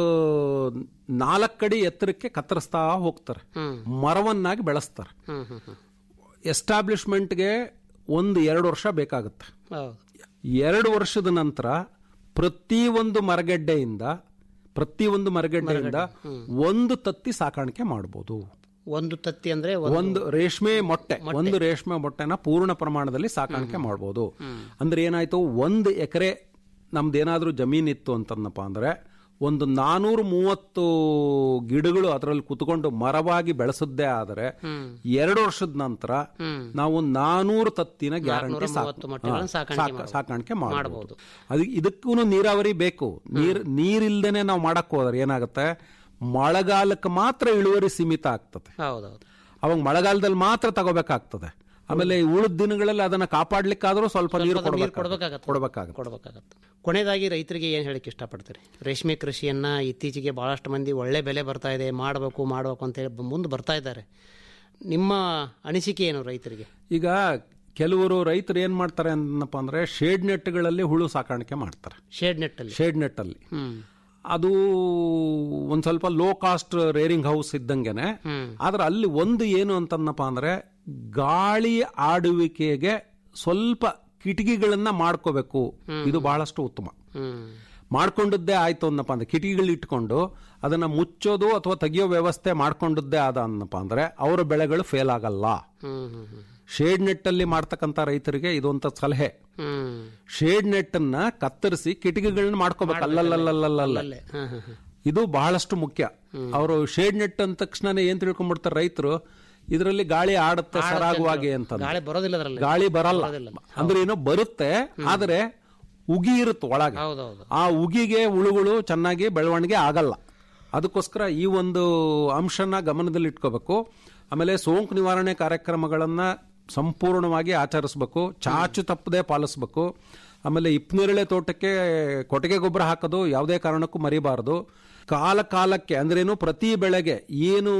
ನಾಲ್ಕಡಿ ಎತ್ತರಕ್ಕೆ ಕತ್ತರಿಸ್ತಾ ಹೋಗ್ತಾರೆ ಮರವನ್ನಾಗಿ ಬೆಳೆಸ್ತಾರೆ ಹ್ಮ್ ಹ್ಮ್ ಹ್ಮ್ ಎಸ್ಟಾಬ್ಲಿಷ್ಮೆಂಟ್ಗೆ ಒಂದು ಎರಡು ವರ್ಷ ಬೇಕಾಗುತ್ತೆ ಹೌದು ಎರಡು ವರ್ಷದ ನಂತರ ಪ್ರತಿ ಒಂದು ಮರಗೆಡ್ಡೆಯಿಂದ ಪ್ರತಿ ಒಂದು ಮರಗೆಡ್ಡೆಯಿಂದ ಒಂದು ತತ್ತಿ ಸಾಕಾಣಿಕೆ ಮಾಡಬಹುದು ಒಂದು ತತ್ತಿ ಅಂದ್ರೆ ಒಂದು ರೇಷ್ಮೆ ಮೊಟ್ಟೆ ಒಂದು ರೇಷ್ಮೆ ಮೊಟ್ಟೆನ ಪೂರ್ಣ ಪ್ರಮಾಣದಲ್ಲಿ ಸಾಕಾಣಿಕೆ ಮಾಡಬಹುದು ಅಂದ್ರೆ ಏನಾಯ್ತು ಒಂದು ಎಕರೆ ನಮ್ದೇನಾದ್ರೂ ಜಮೀನ್ ಇತ್ತು ಅಂತಂದಪ್ಪ ಅಂದ್ರೆ ಒಂದು ನಾನೂರ ಮೂವತ್ತು ಗಿಡಗಳು ಅದರಲ್ಲಿ ಕುತ್ಕೊಂಡು ಮರವಾಗಿ ಬೆಳೆಸದ್ದೇ ಆದರೆ ಎರಡು ವರ್ಷದ ನಂತರ ನಾವು ನಾನೂರು ತತ್ತಿನ ಗ್ಯಾರಂಟಿ ಮೂವತ್ತು ಮೊಟ್ಟೆಗಳನ್ನು ಸಾಕಾಣಿಕೆ ಮಾಡ್ಬೋದು. ಸಾಕಾಣಿಕೆ ಮಾಡಬಹುದು ಅದು ಇದಕ್ಕೂ ನೀರಾವರಿ ಬೇಕು ನೀರ್ ನೀರಿಲ್ದೇನೆ ನಾವು ಮಾಡಕ್ ಹೋದ್ರೆ ಏನಾಗುತ್ತೆ ಮಳೆಗಾಲಕ್ಕೆ ಮಾತ್ರ ಇಳುವರಿ ಸೀಮಿತ ಆಗ್ತದೆ ಹೌದೌದು ಅವಾಗ ಮಳೆಗಾಲದಲ್ಲಿ ಮಾತ್ರ ತಗೋಬೇಕಾಗ್ತದೆ ಆಮೇಲೆ ಉಳಿದ ದಿನಗಳಲ್ಲಿ ಅದನ್ನ ಕಾಪಾಡ್ಲಿಕ್ಕಾದ್ರೂ ಸ್ವಲ್ಪ ನೀರು ಸ್ವಲ್ಪ ನೀರು ಕೊಡಬೇಕಾಗತ್ತೆ ಕೊಡಬೇಕಾಗತ್ತೆ ಕೊಡಬೇಕಾಗತ್ತೆ ಕೊನೆಯದಾಗಿ ರೈತರಿಗೆ ಏನು ಹೇಳಕ್ಕೆ ಇಷ್ಟಪಡ್ತೀರಿ ರೇಷ್ಮೆ ಕೃಷಿಯನ್ನ ಇತ್ತೀಚೆಗೆ ಬಹಳಷ್ಟು ಮಂದಿ ಒಳ್ಳೆ ಬೆಲೆ ಬರ್ತಾ ಇದೆ ಮಾಡಬೇಕು ಮಾಡಬೇಕು ಅಂತ ಹೇಳಿ ಮುಂದೆ ಬರ್ತಾ ಇದ್ದಾರೆ ನಿಮ್ಮ ಅನಿಸಿಕೆ ಏನು ರೈತರಿಗೆ ಈಗ ಕೆಲವರು ರೈತರು ಏನ್ ಮಾಡ್ತಾರೆ ಅನ್ನಪ್ಪ ಅಂದ್ರೆ ಶೇಡ್ ನೆಟ್ಗಳಲ್ಲಿ ಹುಳು ಸಾಕಾಣಿಕೆ ಮಾಡ್ತಾರೆ ಶೇಡ್ ನೆಟ್ಟಲ್ಲಿ ಶೇಡ್ ನೆಟ್ಟಲ್ಲಿ ಹ್ಮ್ ಅದು ಒಂದ್ ಸ್ವಲ್ಪ ಲೋ ಕಾಸ್ಟ್ ರೇರಿಂಗ್ ಹೌಸ್ ಇದ್ದಂಗೆನೆ ಆದ್ರೆ ಅಲ್ಲಿ ಒಂದು ಏನು ಅಂತಂದಪ್ಪ ಅಂದ್ರೆ ಗಾಳಿ ಆಡುವಿಕೆಗೆ ಸ್ವಲ್ಪ ಕಿಟಕಿಗಳನ್ನ ಮಾಡ್ಕೋಬೇಕು ಇದು ಬಹಳಷ್ಟು ಉತ್ತಮ ಹ್ಮ್ ಮಾಡ್ಕೊಂಡದ್ದೇ ಆಯ್ತು ಅನ್ನಪ್ಪ ಅಂದ್ರೆ ಕಿಟಕಿಗಳು ಇಟ್ಕೊಂಡು ಅದನ್ನ ಮುಚ್ಚೋದು ಅಥವಾ ತೆಗಿಯೋ ವ್ಯವಸ್ಥೆ ಮಾಡ್ಕೊಂಡದ್ದೇ ಆದ ಅನ್ನಪ್ಪ ಅಂದ್ರೆ ಅವರ ಬೆಳೆಗಳು ಫೇಲ್ ಆಗಲ್ಲ ಹ್ಮ್ ಹ್ಮ್ ಹ್ಮ್ ಶೇಡ್ ನೆಟ್ ಅಲ್ಲಿ ಮಾಡ್ತಕ್ಕಂತ ರೈತರಿಗೆ ಇದೊಂತ ಸಲಹೆ ಹ್ಮ್ ಶೇಡ್ ನೆಟ್ ಅನ್ನ ಕತ್ತರಿಸಿ ಕಿಟಕಿಗಳನ್ನ ಮಾಡ್ಕೋಬೇಕು ಅಲ್ಲಲ್ಲಲ್ಲಲ್ಲಲ್ಲ ಅಲ್ಲೇ ಹ್ಮ್ ಹ್ಮ್ ಹ್ಮ್ ಇದು ಬಹಳಷ್ಟು ಮುಖ್ಯ ಅವರು ಶೇಡ್ ನೆಟ್ ಅಂದ ತಕ್ಷಣ ಏನ್ ತಿಳ್ಕೊಂಡ್ಬಿಡ್ತಾರೆ ರೈತರು ಇದರಲ್ಲಿ ಗಾಳಿ ಆಡುತ್ತೆ ಸರಾಗವಾಗಿ ಅಂತ ಗಾಳಿ ಬರೋದಿಲ್ಲ ಅದರಲ್ಲಿ ಗಾಳಿ ಬರಲ್ಲ ಅಂದ್ರೆ ಏನೋ ಬರುತ್ತೆ ಆದ್ರೆ ಉಗಿ ಇರುತ್ತೆ ಒಳಗೆ ಹೌದೌದು ಆ ಉಗಿಗೆ ಹುಳುಗಳು ಚೆನ್ನಾಗಿ ಬೆಳವಣಿಗೆ ಆಗಲ್ಲ ಅದಕ್ಕೋಸ್ಕರ ಈ ಒಂದು ಅಂಶನ ಗಮನದಲ್ಲಿ ಇಟ್ಕೋಬೇಕು ಆಮೇಲೆ ಸೋಂಕು ನಿವಾರಣೆ ಕಾರ್ಯಕ್ರಮಗಳನ್ನ ಸಂಪೂರ್ಣವಾಗಿ ಆಚರಿಸಬೇಕು ಚಾಚು ತಪ್ಪದೆ ಪಾಲಿಸಬೇಕು ಆಮೇಲೆ ಇಪ್ನೇರಳೆ ತೋಟಕ್ಕೆ ಕೊಟ್ಟಿಗೆ ಗೊಬ್ಬರ ಹಾಕೋದು ಯಾವುದೇ ಕಾರಣಕ್ಕೂ ಮರಿಬಾರದು ಕಾಲ ಕಾಲಕ್ಕೆ ಅಂದ್ರೇನು ಪ್ರತಿ ಬೆಳೆಗೆ ಏನು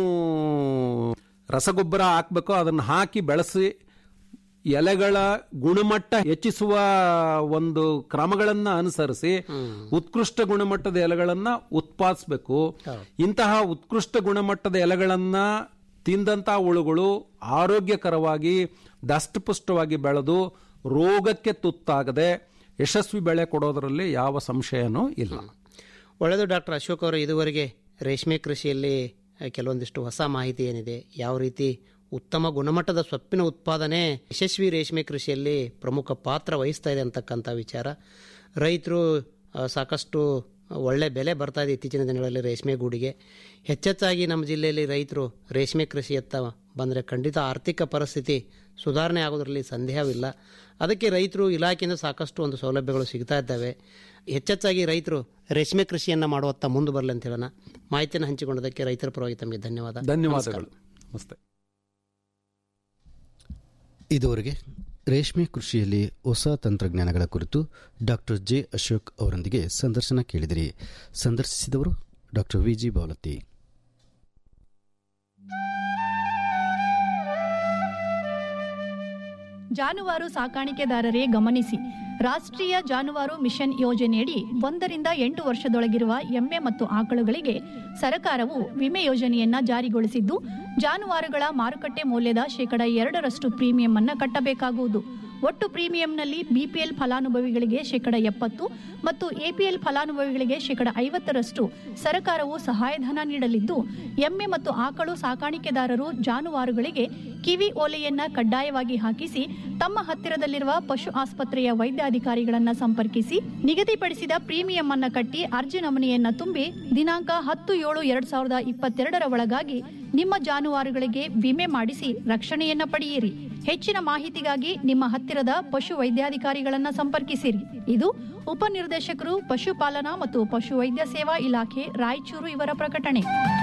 ರಸಗೊಬ್ಬರ ಹಾಕ್ಬೇಕೋ ಅದನ್ನು ಹಾಕಿ ಬೆಳೆಸಿ ಎಲೆಗಳ ಗುಣಮಟ್ಟ ಹೆಚ್ಚಿಸುವ ಒಂದು ಕ್ರಮಗಳನ್ನ ಅನುಸರಿಸಿ ಉತ್ಕೃಷ್ಟ ಗುಣಮಟ್ಟದ ಎಲೆಗಳನ್ನ ಉತ್ಪಾದಿಸಬೇಕು ಇಂತಹ ಉತ್ಕೃಷ್ಟ ಗುಣಮಟ್ಟದ ಎಲೆಗಳನ್ನ ತಿಂದಂತಹ ಹುಳುಗಳು ಆರೋಗ್ಯಕರವಾಗಿ ದಷ್ಟಪುಷ್ಟವಾಗಿ ಬೆಳೆದು ರೋಗಕ್ಕೆ ತುತ್ತಾಗದೆ ಯಶಸ್ವಿ ಬೆಳೆ ಕೊಡೋದರಲ್ಲಿ ಯಾವ ಸಂಶಯನೂ ಇಲ್ಲ ಒಳ್ಳೆಯದು ಡಾಕ್ಟರ್ ಅಶೋಕ್ ಅವರು ಇದುವರೆಗೆ ರೇಷ್ಮೆ ಕೃಷಿಯಲ್ಲಿ ಆ, ಕೆಲವೊಂದಿಷ್ಟು ಹೊಸ ಮಾಹಿತಿ ಏನಿದೆ ಯಾವ ರೀತಿ ಉತ್ತಮ ಗುಣಮಟ್ಟದ ಸೊಪ್ಪಿನ ಉತ್ಪಾದನೆ ಯಶಸ್ವಿ ರೇಷ್ಮೆ ಕೃಷಿಯಲ್ಲಿ ಪ್ರಮುಖ ಪಾತ್ರ ವಹಿಸ್ತಾ ಇದೆ ಅಂತಕ್ಕಂಥ ವಿಚಾರ ರೈತರು ಆ, ಸಾಕಷ್ಟು ಒಳ್ಳೆ ಬೆಲೆ ಬರ್ತಾ ಇದೆ ಇತ್ತೀಚಿನ ದಿನಗಳಲ್ಲಿ ರೇಷ್ಮೆ ಗೂಡಿಗೆ ಹೆಚ್ಚೆಚ್ಚಾಗಿ ನಮ್ಮ ಜಿಲ್ಲೆಯಲ್ಲಿ ರೈತರು ರೇಷ್ಮೆ ಕೃಷಿಯತ್ತ ಬಂದರೆ ಖಂಡಿತ ಆರ್ಥಿಕ ಪರಿಸ್ಥಿತಿ ಸುಧಾರಣೆ ಆಗೋದ್ರಲ್ಲಿ ಸಂದೇಹವಿಲ್ಲ ಅದಕ್ಕೆ ರೈತರು ಇಲಾಖೆಯಿಂದ ಸಾಕಷ್ಟು ಒಂದು ಸೌಲಭ್ಯಗಳು ಸಿಗ್ತಾ ಇದ್ದಾವೆ ಹೆಚ್ಚೆಚ್ಚಾಗಿ ರೈತರು ರೇಷ್ಮೆ ಕೃಷಿಯನ್ನು ಮಾಡುವತ್ತ ಮುಂದೆ ಬರಲಿ ಅಂತ ಹೇಳೋಣ ಮಾಹಿತಿಯನ್ನು ಹಂಚಿಕೊಂಡದಕ್ಕೆ ರೈತರ ಪರವಾಗಿ ತಮಗೆ ಧನ್ಯವಾದ ಧನ್ಯವಾದಗಳು ನಮಸ್ತೆ ಇದುವರೆಗೆ ರೇಷ್ಮೆ ಕೃಷಿಯಲ್ಲಿ ಹೊಸ ತಂತ್ರಜ್ಞಾನಗಳ ಕುರಿತು ಡಾಕ್ಟರ್ ಜೆ ಅಶೋಕ್ ಅವರೊಂದಿಗೆ ಸಂದರ್ಶನ ಕೇಳಿದಿರಿ ಸಂದರ್ಶಿಸಿದವರು ಡಾಕ್ಟರ್ ವಿಜಿ ಬಾವಲತ್ತಿ ಜಾನುವಾರು ಸಾಕಾಣಿಕೆದಾರರೇ ಗಮನಿಸಿ ರಾಷ್ಟ್ರೀಯ ಜಾನುವಾರು ಮಿಷನ್ ಯೋಜನೆಯಡಿ ಒಂದರಿಂದ ಎಂಟು ವರ್ಷದೊಳಗಿರುವ ಎಮ್ಮೆ ಮತ್ತು ಆಕಳುಗಳಿಗೆ ಸರ್ಕಾರವು ವಿಮೆ ಯೋಜನೆಯನ್ನ ಜಾರಿಗೊಳಿಸಿದ್ದು ಜಾನುವಾರುಗಳ ಮಾರುಕಟ್ಟೆ ಮೌಲ್ಯದ ಶೇಕಡ ಎರಡರಷ್ಟು ಪ್ರೀಮಿಯಂ ಅನ್ನ ಕಟ್ಟಬೇಕಾಗುವುದು ಒಟ್ಟು ಪ್ರೀಮಿಯಂನಲ್ಲಿ ಬಿಪಿಎಲ್ ಫಲಾನುಭವಿಗಳಿಗೆ ಶೇಕಡ ಎಪ್ಪತ್ತು ಮತ್ತು ಎಪಿಎಲ್ ಫಲಾನುಭವಿಗಳಿಗೆ ಶೇಕಡ ಐವತ್ತರಷ್ಟು ಸರ್ಕಾರವು ಸಹಾಯಧನ ನೀಡಲಿದ್ದು ಎಮ್ಮೆ ಮತ್ತು ಆಕಳು ಸಾಕಾಣಿಕೆದಾರರು ಜಾನುವಾರುಗಳಿಗೆ ಕಿವಿ ಓಲೆಯನ್ನ ಕಡ್ಡಾಯವಾಗಿ ಹಾಕಿಸಿ ತಮ್ಮ ಹತ್ತಿರದಲ್ಲಿರುವ ಪಶು ಆಸ್ಪತ್ರೆಯ ವೈದ್ಯಾಧಿಕಾರಿಗಳನ್ನ ಸಂಪರ್ಕಿಸಿ ನಿಗದಿಪಡಿಸಿದ ಪ್ರೀಮಿಯಂ ಅನ್ನ ಕಟ್ಟಿ ಅರ್ಜಿ ನಮೂನೆಯನ್ನ ತುಂಬಿ ದಿನಾಂಕ ಹತ್ತು ಏಳು ಎರಡ್ ಸಾವಿರದ ಇಪ್ಪತ್ತೆರಡರ ಒಳಗಾಗಿ ನಿಮ್ಮ ಜಾನುವಾರುಗಳಿಗೆ ವಿಮೆ ಮಾಡಿಸಿ ರಕ್ಷಣೆಯನ್ನ ಪಡೆಯಿರಿ ಹೆಚ್ಚಿನ ಮಾಹಿತಿಗಾಗಿ ನಿಮ್ಮ ಹತ್ತಿರದ ಪಶು ವೈದ್ಯಾಧಿಕಾರಿಗಳನ್ನ ಸಂಪರ್ಕಿಸಿರಿ ಇದು ಉಪನಿರ್ದೇಶಕರು ಪಶುಪಾಲನಾ ಮತ್ತು ಪಶುವೈದ್ಯ ಸೇವಾ ಇಲಾಖೆ ರಾಯಚೂರು ಇವರ ಪ್ರಕಟಣೆ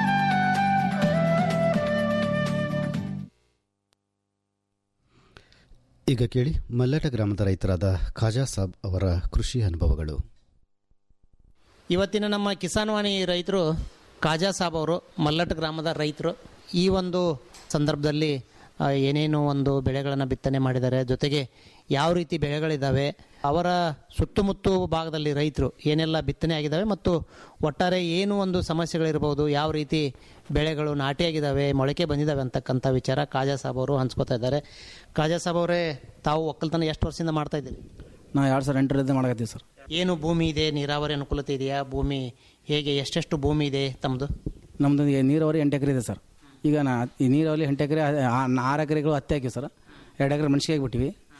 ಈಗ ಕೇಳಿ ಮಲ್ಲಟ ಗ್ರಾಮದ ರೈತರಾದ ಖಾಜಾ ಸಾಬ್ ಅವರ ಕೃಷಿ ಅನುಭವಗಳು ಇವತ್ತಿನ ನಮ್ಮ ಕಿಸಾನ್ ವಾಣಿ ರೈತರು ಕಾಜಾ ಸಾಬ್ ಅವರು ಮಲ್ಲಟ್ ಗ್ರಾಮದ ರೈತರು ಈ ಒಂದು ಸಂದರ್ಭದಲ್ಲಿ ಆ, ಏನೇನು ಒಂದು ಬೆಳೆಗಳನ್ನು ಬಿತ್ತನೆ ಮಾಡಿದ್ದಾರೆ ಜೊತೆಗೆ ಯಾವ ರೀತಿ ಬೆಳೆಗಳಿದ್ದಾವೆ ಅವರ ಸುತ್ತಮುತ್ತ ಭಾಗದಲ್ಲಿ ರೈತರು ಏನೆಲ್ಲ ಬಿತ್ತನೆ ಆಗಿದ್ದಾವೆ ಮತ್ತು ಒಟ್ಟಾರೆ ಏನು ಒಂದು ಸಮಸ್ಯೆಗಳಿರ್ಬೋದು ಯಾವ ರೀತಿ ಬೆಳೆಗಳು ನಾಟಿಯಾಗಿದ್ದಾವೆ ಮೊಳಕೆ ಬಂದಿದ್ದಾವೆ ಅಂತಕ್ಕಂಥ ವಿಚಾರ ಕಾಜಾ ಸಾಬ್ ಅವರು ಹಂಚ್ಕೋತಾ ಇದ್ದಾರೆ ಕಾಜಾ ಸಾಬ್ ಅವರೇ ತಾವು ಒಕ್ಕಲ್ತನ ಎಷ್ಟು ವರ್ಷದಿಂದ ಮಾಡ್ತಾ ಇದ್ದೀರಿ ನಾವು ಎರಡು ಸಾವಿರ ಎಂಟರಿಂದ ಮಾಡಕತ್ತೀವಿ ಸರ್ ಏನು ಭೂಮಿ ಇದೆ ನೀರಾವರಿ ಅನುಕೂಲತೆ ಇದೆಯಾ ಭೂಮಿ ಹೇಗೆ ಎಷ್ಟೆಷ್ಟು ಭೂಮಿ ಇದೆ ತಮ್ಮದು ನಮ್ಮದು ಈಗ ನೀರಾವರಿ ಎಂಟು ಎಕರೆ ಇದೆ ಸರ್ ಈಗ ನಾ ಈ ನೀರಾವರಿ ಎಂಟು ಎಕರೆ ಆರು ಎಕರೆಗಳು ಹತ್ತಿ ಹಾಕಿವಿ ಸರ್ ಎರಡು ಎಕರೆ ಮೆಣಸಿಗೆ ಹಾಕ್ಬಿಟ್ಟಿವಿ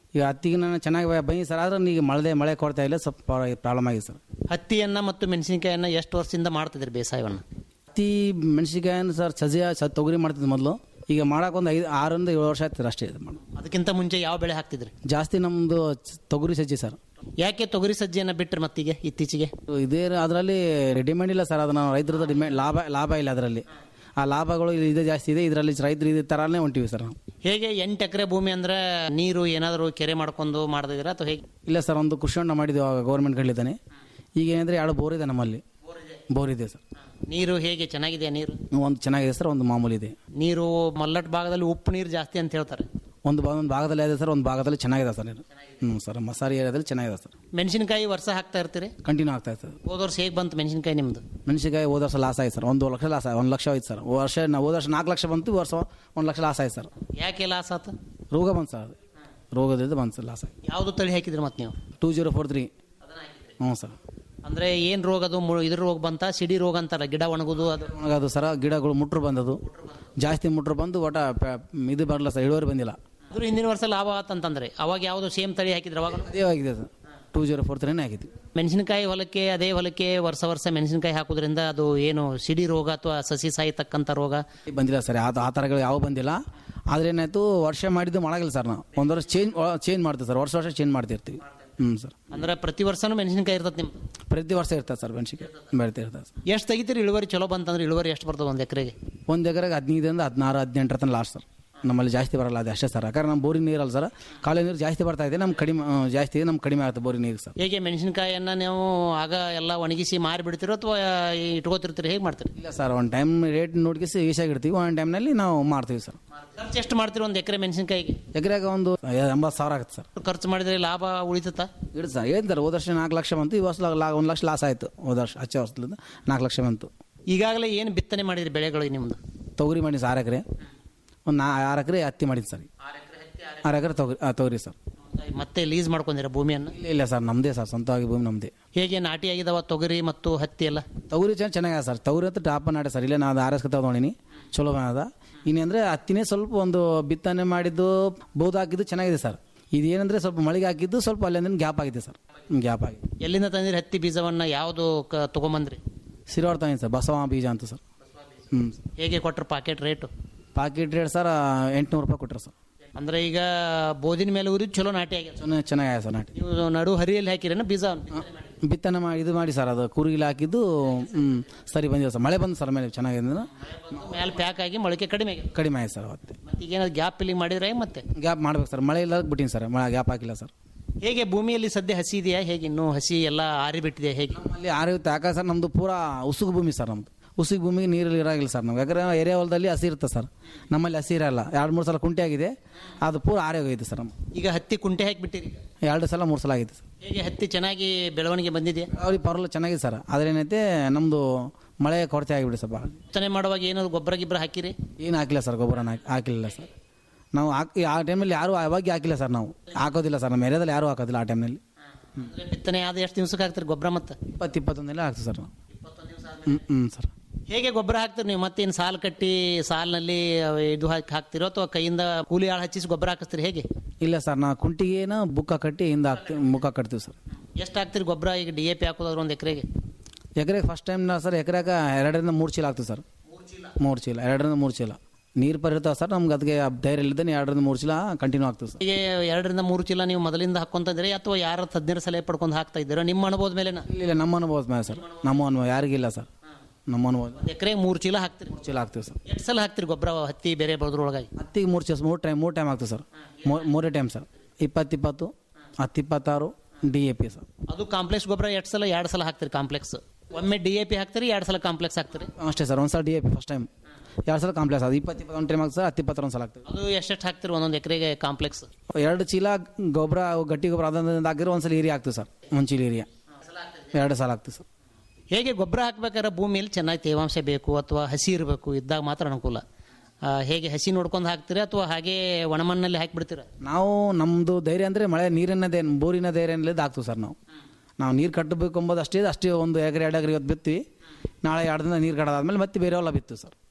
ಈಗ ಹತ್ತಿಗೆ ನಾನು ಚೆನ್ನಾಗಿ ಬನ್ನಿ ಸರ್ ಆದ್ರೆ ಈಗ ಮಳೆ ಮಳೆ ಕೊಡ್ತಾ ಇಲ್ಲ ಸ್ವಲ್ಪ ಪ್ರಾಬ್ಲಮ್ ಆಗಿದೆ ಸರ್ ಹತ್ತಿಯನ್ನ ಮತ್ತು ಮೆಣಸಿನಕಾಯನ್ನ ಎಷ್ಟು ವರ್ಷದಿಂದ ಮಾಡ್ತಿದ್ರಿ ಬೇಸಾಯವನ್ನು ಹತ್ತಿ ಮೆಣಸಿನ್ಕಾಯನ್ನು ಸರ್ ಸಜ್ಜೆ ಸ ತೊಗರಿ ಮಾಡ್ತಿದ್ದೆ ಮೊದಲು ಈಗ ಮಾಡಕ್ಕೆ ಒಂದು ಐದು ಆರರಿಂದ ಏಳು ವರ್ಷ ಆಯ್ತು ಅಷ್ಟೇ ಇದು ಮಾಡೋದು ಅದಕ್ಕಿಂತ ಮುಂಚೆ ಯಾವ ಬೆಳೆ ಹಾಕ್ತಿದ್ರಿ ಜಾಸ್ತಿ ನಮ್ಮದು ತೊಗರಿ ಸಜ್ಜೆ ಸರ್ ಯಾಕೆ ತೊಗರಿ ಸಜ್ಜೆಯನ್ನ ಬಿಟ್ರಿ ಮತ್ತೀಗ ಇತ್ತೀಚೆಗೆ ಇದೇ ಅದರಲ್ಲಿ ಡಿಮ್ಯಾಂಡ್ ಇಲ್ಲ ಸರ್ ಅದನ್ನ ರೈತರದ ಡಿಮ್ಯಾಂಡ್ ಲಾಭ ಲಾಭ ಇಲ್ಲ ಅದರಲ್ಲಿ ಆ ಲಾಭಗಳು ಇದೇ ಜಾಸ್ತಿ ಇದೆ ಇದರಲ್ಲಿ ರೈತರು ಇದೇ ಥರನೇ ಹೊಂಟಿವಿ ಸರ್ ನಾವು ಹೇಗೆ ಎಂಟು ಎಕರೆ ಭೂಮಿ ಅಂದ್ರೆ ನೀರು ಏನಾದರೂ ಕೆರೆ ಮಾಡ್ಕೊಂಡು ಮಾಡ್ದಿದ್ದೀರಾ ಅಥವಾ ಹೇಗೆ ಇಲ್ಲ ಸರ್ ಒಂದು ಕೃಷಿ ಹೊಂಡ ಮಾಡಿದ್ವಿ ಅವಾಗ ಗೌರ್ಮೆಂಟ್ ಕಡ್ಲಿದ್ದಾನೆ ಈಗ ಏನಂದ್ರೆ ಎರಡು ಬೋರ್ ಇದೆ ನಮ್ಮಲ್ಲಿ ಬೋರ್ ಇದೆ ಸರ್ ನೀರು ಹೇಗೆ ಚೆನ್ನಾಗಿದೆ ನೀರು ಒಂದು ಚೆನ್ನಾಗಿದೆ ಸರ್ ಒಂದು ಮಾಮೂಲಿ ಇದೆ ನೀರು ಮಲ್ಲಟ್ ಭಾಗದಲ್ಲಿ ಉಪ್ಪು ನೀರು ಜಾಸ್ತಿ ಅಂತ ಹೇಳ್ತಾರೆ ಒಂದು ಭಾ- ಒಂದು ಭಾಗದಲ್ಲಿ ಇದೆ ಸರ್ ಒಂದು ಭಾಗದಲ್ಲಿ ಚೆನ್ನಾಗಿದೆ ಸರ್ ನೀರು ಹ್ಞೂ ಸರ್ ಮಸಾರಿ ಏರಿಯಾದಲ್ಲಿ ಚೆನ್ನಾಗಿದೆ ಸರ್ ಮೆಣಸಿನಕಾಯಿ ವರ್ಷ ಹಾಕ್ತಾ ಇರ್ತೀರಿ ಕಂಟಿನ್ಯೂ ಆಗ್ತಾ ಇದೆ ಸರ್ ಹೋದ ವರ್ಷ ಹೇಗೆ ಬಂತು ಮೆಣಸಿನಕಾಯಿ ನಿಮ್ದು ಮೆಣಸಿನಕಾಯಿ ಹೋದ ವರ್ಷ ಲಾಸ್ ಆಯ್ತು ಸರ್ ಒಂದು ಲಕ್ಷ ಲಾಸ್ ಒಂದು ಲಕ್ಷ ಆಯ್ತು ಸರ್ ವರ್ಷ ನಾವು ಹೋದ ವರ್ಷ ನಾಲ್ಕು ಲಕ್ಷ ಬಂತು ಈ ವರ್ಷ ಒಂದು ಲಕ್ಷ ಲಾಸ್ ಆಯ್ತು ಸರ್ ಯಾಕೆ ಲಾಸ್ ಆತು ರೋಗ ಬಂತು ಸರ್ ಅದು ರೋಗದಿಂದ ಬಂತು ಸರ್ ಲಾಸ್ ಆಯ್ತು ಯಾವುದು ತಳಿ ಹಾಕಿದ್ರಿ ಮತ್ತೆ ನೀವು ಟೂ ಜೀರೋ ಫೋರ್ ತ್ರೀ ಹ್ಞೂ ಸರ್ ಅಂದ್ರೆ ಏನ್ ರೋಗ ಅದು ಮು- ಇದ್ರ ರೋಗ ಬಂತ ಸಿಡಿ ರೋಗ ಅಂತಾರ ಗಿಡ ಒಣಗುದು ಅದು ಅದು ಸರ ಗಿಡಗಳು ಮುಟ್ರು ಬಂದದು ಜಾಸ್ತಿ ಮುಟ್ರು ಬಂದು ಒಟ ಪ- ಇದು ಬರಲ್ಲ ಸರ್ ಇಳುವರಿ ಬಂದಿಲ್ಲ ಅದ್ರ ಹಿಂದಿನ ವರ್ಷ ಲಾಭ ಆತಂತಂದ್ರೆ ಅವಾಗ ಯಾವ್ದು ಸೇಮ್ ತಳಿ ಹಾಕಿದ್ರೆ ಅವಾಗ ಅದೇ ಆಗಿದೆ ಸರ್ ಟೂ ಜೀರೋ ಫೋರ್ ತ್ರೀನೇ ಹಾಕಿದ್ವಿ ಮೆಣಸಿನಕಾಯಿ ಹೊಲಕ್ಕೆ ಅದೇ ಹೊಲಕ್ಕೆ ವರ್ಷ ವರ್ಷ ಮೆಣಸಿನಕಾಯಿ ಹಾಕೋದ್ರಿಂದ ಅದು ಏನು ಸಿಡಿ ರೋಗ ಅಥವಾ ಸಸಿ ಸಾಯ್ತಕ್ಕಂಥ ರೋಗ ಬಂದಿಲ್ಲ ಸರ್ ಅದು ಆ ಥರಗಳು ಯಾವ ಬಂದಿಲ್ಲ ಆದ್ರೆ ಏನಾಯ್ತು ವರ್ಷ ಮಾಡಿದ್ದು ಮಾಡಾಗಿಲ್ಲ ಸರ್ ನಾವು ಒಂದು ವರ್ಷ ಚೇಂಜ್ ಚೇಂಜ್ ಮಾಡ್ತೀವಿ ಸರ್ ವರ್ಷ ವರ್ಷ ಚೇಂಜ್ ಮಾಡ್ತಿರ್ತೀವಿ ಹ್ಞೂ ಸರ್ ಅಂದ್ರೆ ಪ್ರತಿ ವರ್ಷನೂ ಮೆಣಸಿನಕಾಯಿ ಇರ್ತದೆ ನಿಮ್ದು ಪ್ರತಿ ವರ್ಷ ಇರ್ತದೆ ಸರ್ ಮೆಣಸಿನ್ಕಾಯಿ ಬೆಳಿತಾ ಇರ್ತದೆ ಸರ್ ಎಷ್ಟು ತೆಗಿತೀರಿ ಇಳುವರಿ ಚಲೋ ಬಂತಂದ್ರೆ ಇಳುವರಿ ಎಷ್ಟು ಬರ್ತದೆ ಒಂದು ಎಕರೆಗೆ ಒಂದು ಎಕರೆಗೆ ಹದಿನೈದರಿಂದ ಹದಿನಾರು ಹದಿನೆಂಟರ ತನಕ ಲಾಸ್ಟ್ ಸರ್ ನಮ್ಮಲ್ಲಿ ಜಾಸ್ತಿ ಬರಲ್ಲ ಅದು ಅಷ್ಟೇ ಸರ್ ಯಾಕಂದ್ರೆ ನಮ್ಮ ಬೋರಿನ ನೀರಲ್ಲ ಸರ್ ಕಾಲುವೆ ನೀರು ಜಾಸ್ತಿ ಬರ್ತಾ ಇದೆ ನಮ್ಮ ಕಡಿಮೆ ಆ, ಜಾಸ್ತಿ ಇದೆ ನಮ್ಮ ಕಡಿಮೆ ಆಗುತ್ತೆ ಬೋರಿನ ನೀರು ಸರ್ ಹೇಗೆ ಮೆಣಸಿನಕಾಯಿಯನ್ನ ನೀವು ಆಗ ಎಲ್ಲ ಒಣಗಿಸಿ ಮಾರಿ ಬಿಡ್ತೀರೋ ಅಥವಾ ಇಟ್ಕೋತಿರ್ತೀರಿ ಹೇಗೆ ಮಾಡ್ತೀರಿ ಇಲ್ಲ ಸರ್ ಒಂದು ಟೈಮ್ ರೇಟ್ ನೋಡ್ಕಿಸಿ ಈಸಾಗಿರ್ತೀವಿ ಒಂದು ಟೈಮ್ನಲ್ಲಿ ನಾವು ಮಾಡ್ತೀವಿ ಸರ್ ಖರ್ಚು ಎಷ್ಟು ಮಾಡ್ತೀರಿ ಒಂದು ಎಕರೆ ಮೆಣಸಿನಕಾಯಿಗೆ ಎಕರೆಗೆ ಒಂದು ಎಂಬತ್ತು ಸಾವಿರ ಆಗುತ್ತೆ ಸರ್ ಖರ್ಚು ಮಾಡಿದ್ರೆ ಲಾಭ ಉಳಿತತ್ತಾ ಇಡು ಸರ್ ಹೇಳ್ತಾರೆ ಹೋದ ವರ್ಷ ನಾಲ್ಕು ಲಕ್ಷ ಬಂತು ಈ ವರ್ಷ ಲಾ ಒಂದು ಲಕ್ಷ ಲಾಸ್ ಆಯಿತು ಹೋದ ವರ್ಷ ಹಚ್ಚ ವರ್ಷದಿಂದ ನಾಲ್ಕು ಲಕ್ಷ ಬಂತು ಈಗಾಗಲೇ ಏನು ಬಿತ್ತನೆ ಮಾಡಿದ್ರಿ ಬೆಳೆಗಳು ನಿಮ್ದು ತೊಗರಿ ಮಾಡಿ ಸರ್ ಆರು ಎಕರೆ ಒಂದು ನಾ ಆರು ಎಕರೆ ಹತ್ತಿ ಮಾಡಿದ್ದು ಸರ್ ಆರು ಎಕರೆ ತೊಗರಿ ಆ, ತೊಗರಿ ಸರ್ ಮತ್ತೆ ಲೀಸ್ ಮಾಡ್ಕೊಂಡಿರ ಭೂಮಿಯನ್ನು ಇಲ್ಲ ಇಲ್ಲ ಸರ್ ನಮ್ಮದೇ ಸರ್ ಸ್ವಂತವಾಗಿ ಭೂಮಿ ನಮ್ಮದೇ ಹೇಗೆ ನಾಟಿ ಆಗಿದಾವ ತೊಗರಿ ಮತ್ತು ಹತ್ತಿ ಎಲ್ಲ ತೊಗರಿ ಚೆನ್ನಾಗಿ ಚೆನ್ನಾಗಿದೆ ಸರ್ ತೊಗರಿ ಹತ್ರ ಟಾಪ್ ನಾಡೆ ಸರ್ ಇಲ್ಲೇ ನಾನು ಆರ್ ಎಸ್ ತೊಗೊಂಡಿನಿ ಚಲೋ ಅದ ಇನ್ನೇಂದ್ರೆ ಹತ್ತಿನೇ ಸ್ವಲ್ಪ ಒಂದು ಬಿತ್ತನೆ ಮಾಡಿದ್ದು ಬೋದು ಹಾಕಿದ್ದು ಚೆನ್ನಾಗಿದೆ ಸರ್ ಇದೇನಂದ್ರೆ ಸ್ವಲ್ಪ ಮಳೆಗೆ ಹಾಕಿದ್ದು ಸ್ವಲ್ಪ ಅಲ್ಲಿಂದ ಗ್ಯಾಪ್ ಆಗಿದೆ ಸರ್ ಗ್ಯಾಪ್ ಆಗಿದೆ ಎಲ್ಲಿಂದ ತಂದಿರಿ ಹತ್ತಿ ಬೀಜವನ್ನ ಯಾವುದು ಕ ತಗೊಂಬಂದ್ರಿ ಸಿರೋಡ್ ತಂದಿನಿ ಸರ್ ಬಸವ ಬೀಜ ಅಂತ ಸರ್ ಹ್ಞೂ ಹೇಗೆ ಕೊಟ್ರು packet rate packet rate sir ಎಂಟುನೂರು ರೂಪಾಯಿ ಕೊಟ್ಟರು ಸರ್ ಅಂದ್ರೆ ಈಗ ಬೋದಿನ ಮೇಲೆ ಉರಿದು ಚಲೋ ನಾಟಿ ಆಗ್ಯದ ಚೆನ್ನಾಗಿ ಚೆನ್ನಾಗಿದೆ ಸರ್ ನಾಟಿ ನೀವು ನಡು ಹರಿಯಲ್ಲಿ ಹಾಕಿರೇನ ಬೀಜ ಬಿತ್ತನೆ ಮಾಡಿ ಇದು ಮಾಡಿ ಸರ್ ಅದು ಕೂರ್ಗಿಲಿ ಹಾಕಿದ್ದು ಹ್ಞೂ ಸರಿ ಬಂದಿದೆ ಸರ್ ಮಳೆ ಬಂದು ಸರ್ ಮೇಲೆ ಚೆನ್ನಾಗಿದೆ ಮೇಲೆ ಪ್ಯಾಕ್ ಆಗಿ ಮೊಳಕೆ ಕಡಿಮೆ ಆಗ್ಯದ ಕಡಿಮೆ ಆಯ್ತು ಸರ್ ಅವತ್ತೆ ಮತ್ತೆ ಈಗ ಏನಾದ್ರು ಗ್ಯಾಪ್ ಇಲ್ಲಿ ಮಾಡಿದ್ರೆ ಮತ್ತೆ ಗ್ಯಾಪ್ ಮಾಡ್ಬೇಕು ಸರ್ ಮಳೆ ಇಲ್ಲ ಬಿಟ್ಟಿನಿ ಸರ್ ಮಳೆ ಗ್ಯಾಪ್ ಹಾಕಿಲ್ಲ ಸರ್ ಹೇಗೆ ಭೂಮಿಯಲ್ಲಿ ಸದ್ಯ ಹಸಿ ಇದೆಯಾ ಹೇಗೆ ಇನ್ನೂ ಹಸಿ ಎಲ್ಲ ಆರಿ ಬಿಟ್ಟಿದೆ ಹೇಗೆ ಅಲ್ಲಿ ಆರಿಯುತ್ತೆ ಯಾಕಂದ್ರೆ ಸರ್ ನಮ್ಮದು ಪೂರಾ ಉಸುಗು ಭೂಮಿ ಸರ್ ನಮ್ಮದು ಉಸುಗು ಭೂಮಿಗೆ ನೀರಲ್ಲಿ ಇರಾಗಿಲ್ಲ ಸರ್ ನಾವು ಯಾಕಂದ್ರೆ ಏರಿಯಾ ಹೊಲದಲ್ಲಿ ಹಸಿ ಇರುತ್ತೆ ಸರ್ ನಮ್ಮಲ್ಲಿ ಹಸಿ ಇರಲ್ಲ ಎರಡು ಮೂರು ಸಲ ಕುಂಟೆ ಆಗಿದೆ ಅದು ಪೂರ ಆರಿ ಹೋಗಿದೆ ಸರ್ ನಮ್ಮ ಈಗ ಹತ್ತಿ ಕುಂಟೆ ಹಾಕಿಬಿಟ್ಟಿರಿ ಎರಡು ಸಲ ಮೂರು ಸಲ ಆಗಿದೆ ಸರ್ ಹೇಗೆ ಹತ್ತಿ ಚೆನ್ನಾಗಿ ಬೆಳವಣಿಗೆ ಬಂದಿದೆಯಾ ಅವ್ರಿಗೆ ಪರವಾಗಿಲ್ಲ ಚೆನ್ನಾಗಿದೆ ಸರ್ ಆದ್ರೆ ಏನೈತೆ ನಮ್ಮದು ಮಳೆ ಕೊರತೆ ಆಗಿಬಿಡಿ ಸರ್ ಭಾಳ ಬಿತ್ತನೆ ಮಾಡುವಾಗ ಏನಾದ್ರು ಗೊಬ್ಬರ ಗಿಬ್ಬರ ಹಾಕಿರಿ ಏನು ಹಾಕಿಲ್ಲ ಸರ್ ಗೊಬ್ಬರ ಹಾಕಿಲ್ಲ ಸರ್ ನಾವು ಹಾಕಿ ಆ ಟೈಮಲ್ಲಿ ಯಾರು ಅವಾಗ ಹಾಕಿಲ್ಲ ಸರ್ ನಾವು ಹಾಕೋದಿಲ್ಲ ಸರ್ ನಮ್ಮ ಏರಿಯಾದಲ್ಲಿ ಯಾರೂ ಹಾಕೋದಿಲ್ಲ ಆ ಟೈಮ್ನಲ್ಲಿ ಅಂದ್ರೆ ಬಿತ್ತನೆ ಆದ ಎಷ್ಟು ದಿವಸಕ್ಕೆ ಹಾಕ್ತೀರಿ ಗೊಬ್ಬರ ಮತ್ತೆ ಇಪ್ಪತ್ತು ಇಪ್ಪತ್ತೊಂದೆಲ್ಲ ಹಾಕ್ತೀವಿ ಸರ್ ನಾವು ಹ್ಞೂ ಹ್ಞೂ ಸರ್ ಹೇಗೆ ಗೊಬ್ಬರ ಹಾಕ್ತೀರಿ ನೀವು ಮತ್ತೇನು ಸಾಲ್ ಕಟ್ಟಿ ಸಾಲಿನಲ್ಲಿ ಇದು ಹಾಕಿ ಹಾಕ್ತಿರೋ ಅಥವಾ ಕೈಯಿಂದ ಕೂಲಿ ಆಳು ಹಚ್ಚಿಸಿ ಗೊಬ್ಬರ ಹಾಕಿಸ್ತೀರಿ ಹೇಗೆ ಇಲ್ಲ ಸರ್ ನಾ ಕುಂಟಿಗೇನ ಬುಕ್ಕ ಕಟ್ಟಿ ಹಿಂದೆ ಹಾಕ್ತೀವಿ ಮುಖ ಕಟ್ತೀವಿ ಸರ್ ಎಷ್ಟು ಹಾಕ್ತೀರಿ ಗೊಬ್ಬರ ಈಗ ಡಿ ಎ ಪಿ ಹಾಕೋದಾದ್ರೆ ಒಂದು ಎಕರೆಗೆ ಎಕರೆಗೆ ಫಸ್ಟ್ ಟೈಮ್ ನಾ ಸರ್ ಎಕರೆಗೆ ಎರಡರಿಂದ ಮೂರು ಚೀಲ ಆಗ್ತೀವಿ ಸರ್ ಮೂರು ಚೀಲ ಎರಡರಿಂದ ಮೂರು ಚೀಲ ನೀರು ಪರಿರ್ತಾವೆ ಸರ್ ನಮ್ಗೆ ಅದಕ್ಕೆ ಧೈರ್ಯ ಇಲ್ಲದೇ ಎರಡರಿಂದ ಮೂರು ಚೀಲ ಕಂಟಿನ್ಯೂ ಆಗ್ತೀವಿ ಸರ್ ಹೀಗೆ ಎರಡರಿಂದ ಮೂರು ಚೀಲ ನೀವು ಮೊದಲಿಂದ ಹಾಕೊಂತಿದ್ರೆ ಅಥವಾ ಯಾರ ತಜ್ಞರ ಸಲಹೆ ಪಡ್ಕೊಂಡು ಹಾಕ್ತಾ ಇದ್ದೀರಾ ನಿಮ್ಮ ಅನುಭವದ ಮೇಲೆ ಇಲ್ಲ ಇಲ್ಲ ನಮ್ಮ ಅನುಭವದ ಮೇಲೆ ಸರ್ ನಮ್ಮ ಅನುಭವ ಯಾರಿಗಿಲ್ಲ ಸರ್ ನಮ್ಮ ಅನುಭವ ಎಕರೆ ಮೂರು ಚೀಲ ಹಾಕ್ತೀರಿ ಮೂರು ಚೀಲ ಹಾಕ್ತೀವಿ ಸರ್ ಎಷ್ಟು ಸಲ ಹಾಕ್ತೀರಿ ಗೊಬ್ಬರ ಹತ್ತಿ ಬೇರೆ ಬೆಳೆದ್ರೊಳಗಾಗಿ ಹತ್ತಿಗೆ ಮೂರು ಚೀಲ ಮೂರು ಟೈಮ್ ಮೂರು ಟೈಮ್ ಆಗ್ತೀವಿ ಸರ್ ಮೂ- ಮೂರೇ ಟೈಮ್ ಸರ್ ಇಪ್ಪತ್ತು ಇಪ್ಪತ್ತು ಹತ್ತು ಇಪ್ಪತ್ತಾರು ಡಿ ಎ ಪಿ ಸರ್ ಅದು ಕಾಂಪ್ಲೆಕ್ಸ್ ಗೊಬ್ಬರ ಎಷ್ಟು ಸಲ ಎರಡು ಸಲ ಹಾಕ್ತೀರಿ ಕಾಂಪ್ಲೆಕ್ಸ್ ಒಮ್ಮೆ ಡಿ ಎ ಪಿ ಹಾಕ್ತೀರಿ ಎರಡು ಸಲ ಕಾಂಪ್ಲೆಕ್ಸ್ ಹಾಕ್ತೀರಿ ಅಷ್ಟೇ ಸರ್ ಒಂದು ಸಲ D A P first time ಎರಡು ಸಲ ಕಾಂಪ್ಲೆಕ್ಸ್ ಅದು ಇಪ್ಪತ್ತು ಇಪ್ಪತ್ತೊಂದು ಟೈಮ್ ಆಗ್ತದೆ ಸರ್ ಹತ್ತು ಇಪ್ಪತ್ತೊಂದು ಸಲ ಆಗ್ತದೆ ಅದು ಎಷ್ಟೆಷ್ಟು ಹಾಕ್ತೀರಿ ಒಂದೊಂದು ಎಕರೆಗೆ ಕಾಂಪ್ಲೆಕ್ಸ್ ಎರಡು ಚೀಲ ಗೊಬ್ಬರ ಗಟ್ಟಿ ಗೊಬ್ಬರ ಅದರಿಂದ ಹಾಕಿದ್ರೆ ಒಂದು ಸಲ ಏರಿಯಾ ಆಗ್ತದೆ ಸರ್ ಒಂದು ಚೀಲ ಏರಿಯಾ ಎರಡು ಸಲ ಆಗ್ತದೆ ಸರ್ ಹೇಗೆ ಗೊಬ್ಬರ ಹಾಕ್ಬೇಕಾದ್ರೆ ಭೂಮಿಯಲ್ಲಿ ಚೆನ್ನಾಗಿ ತೇವಾಂಶ ಬೇಕು ಅಥವಾ ಹಸಿ ಇರಬೇಕು ಇದ್ದಾಗ ಮಾತ್ರ ಅನುಕೂಲ ಆ, ಹೇಗೆ ಹಸಿ ನೋಡ್ಕೊಂಡು ಹಾಕ್ತೀರಾ ಅಥವಾ ಹಾಗೆ ಒಣಮಣ್ಣಲ್ಲಿ ಹಾಕಿಬಿಡ್ತೀರಾ ನಾವು ನಮ್ಮದು ಧೈರ್ಯ ಅಂದರೆ ಮಳೆ ನೀರಿನದೇ ಬೋರಿನ ಧೈರ್ಯನಲ್ಲೇ ಹಾಕ್ತೀವಿ ಸರ್ ನಾವು ನಾವು ನೀರು ಕಟ್ಟಬೇಕು ಎಂಬುದು ಅಷ್ಟೇ ಅಷ್ಟೇ ಒಂದು ಎಕರೆ ಎರಡು ಎಕರೆ ಇವತ್ತು ಬಿತ್ತೀವಿ ನಾಳೆ ಎರಡು ದಿನ ನೀರು ಕಟ್ಟೋದಾದ್ಮೇಲೆ ಮತ್ತೆ ಬೇರೆ ಹೊಲ ಬಿತ್ತೀವಿ ಸರ್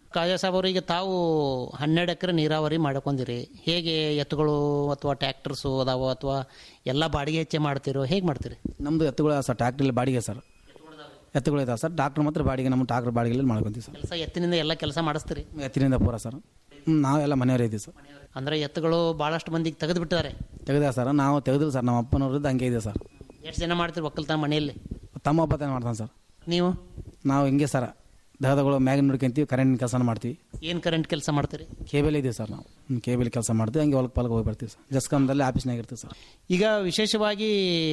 ಕಾಜಾ ಸಾಬ್ ಅವರಿಗೆ ತಾವು ಹನ್ನೆರಡು ಎಕರೆ ನೀರಾವರಿ ಮಾಡ್ಕೊಂಡಿರಿ ಹೇಗೆ ಎತ್ತುಗಳು ಅಥವಾ ಟ್ರ್ಯಾಕ್ಟರ್ಸು ಅದಾವ ಅಥವಾ ಎಲ್ಲ ಬಾಡಿಗೆ ಹೆಚ್ಚೆ ಮಾಡ್ತಿರೋ ಹೇಗೆ ಮಾಡ್ತೀರಿ ನಮ್ಮದು ಎತ್ತುಗಳು ಸರ್ ಟ್ರ್ಯಾಕ್ಟ್ರಲ್ಲಿ ಬಾಡಿಗೆ ಸರ್ ಎತ್ತುಗಳು ಇದಾವೆ ಸರ್ ಡಾಕ್ಟ್ರ್ ಮಾತ್ರ ಬಾಡಿಗೆ ನಮ್ಮ ಟ್ರಾಕ್ಟರ್ ಬಾಡಿಗೆಯಲ್ಲಿ ಮಾಡ್ಕೊಂತೀವಿ ಸರ್ ಕೆಲಸ ಎತ್ತಿನಿಂದ ಎಲ್ಲ ಕೆಲಸ ಮಾಡಿಸ್ತೀರಿ ಎತ್ತಿನಿಂದ ಪೂರ ಸರ್ ಹ್ಮ್, ನಾವೆಲ್ಲ ಮನೆಯವರೇ ಇದ್ದೀವಿ ಸರ್ ಅಂದ್ರೆ ಎತ್ತುಗಳು ಭಾಳಷ್ಟು ಮಂದಿಗೆ ತೆಗೆದು ಬಿಟ್ಟಿದ್ದಾರೆ ತೆಗೆದ ಸರ್ ನಾವು ತೆಗೆದಿಲ್ಲ ಸರ್ ನಮ್ಮ ಅಪ್ಪನವ್ರದ್ದು ಹಂಗೆ ಇದೆ ಸರ್ ಎಷ್ಟು ಜನ ಮಾಡ್ತೀರಿ ಒಕ್ಕಲ್ತನ ಮನೆಯಲ್ಲಿ ತಮ್ಮ ಒಬ್ಬ ತಾನೇ ಮಾಡ್ತಾನೆ ಸರ್ ನೀವು ನಾವು ಹಿಂಗೆ ಸರ್ ದಹದಗಳು ಮ್ಯಾಗಿನ ನೋಡ್ಕೊಂತೀವಿ ಕರೆಂಟ್ ಕೆಲಸ ಮಾಡ್ತೀವಿ ಏನು ಕರೆಂಟ್ ಕೆಲಸ ಮಾಡ್ತೀರಿ ಕೇಬಲ್ ಇದೀವಿ ಸರ್ ನಾವು ಹ್ಮ್, ಕೇಬಲ್ ಕೆಲಸ ಮಾಡ್ತೀವಿ ಹಂಗೆ ಹೊಲಕ್ಕೆ ಪಲಕ್ಕೆ ಹೋಗಿ ಬರ್ತೀವಿ ಸರ್ ಜಸ್ಕಾಮ್ದಲ್ಲಿ ಆಫೀಸ್ನಾಗ ಇರ್ತೀವಿ ಸರ್ ಈಗ ವಿಶೇಷವಾಗಿ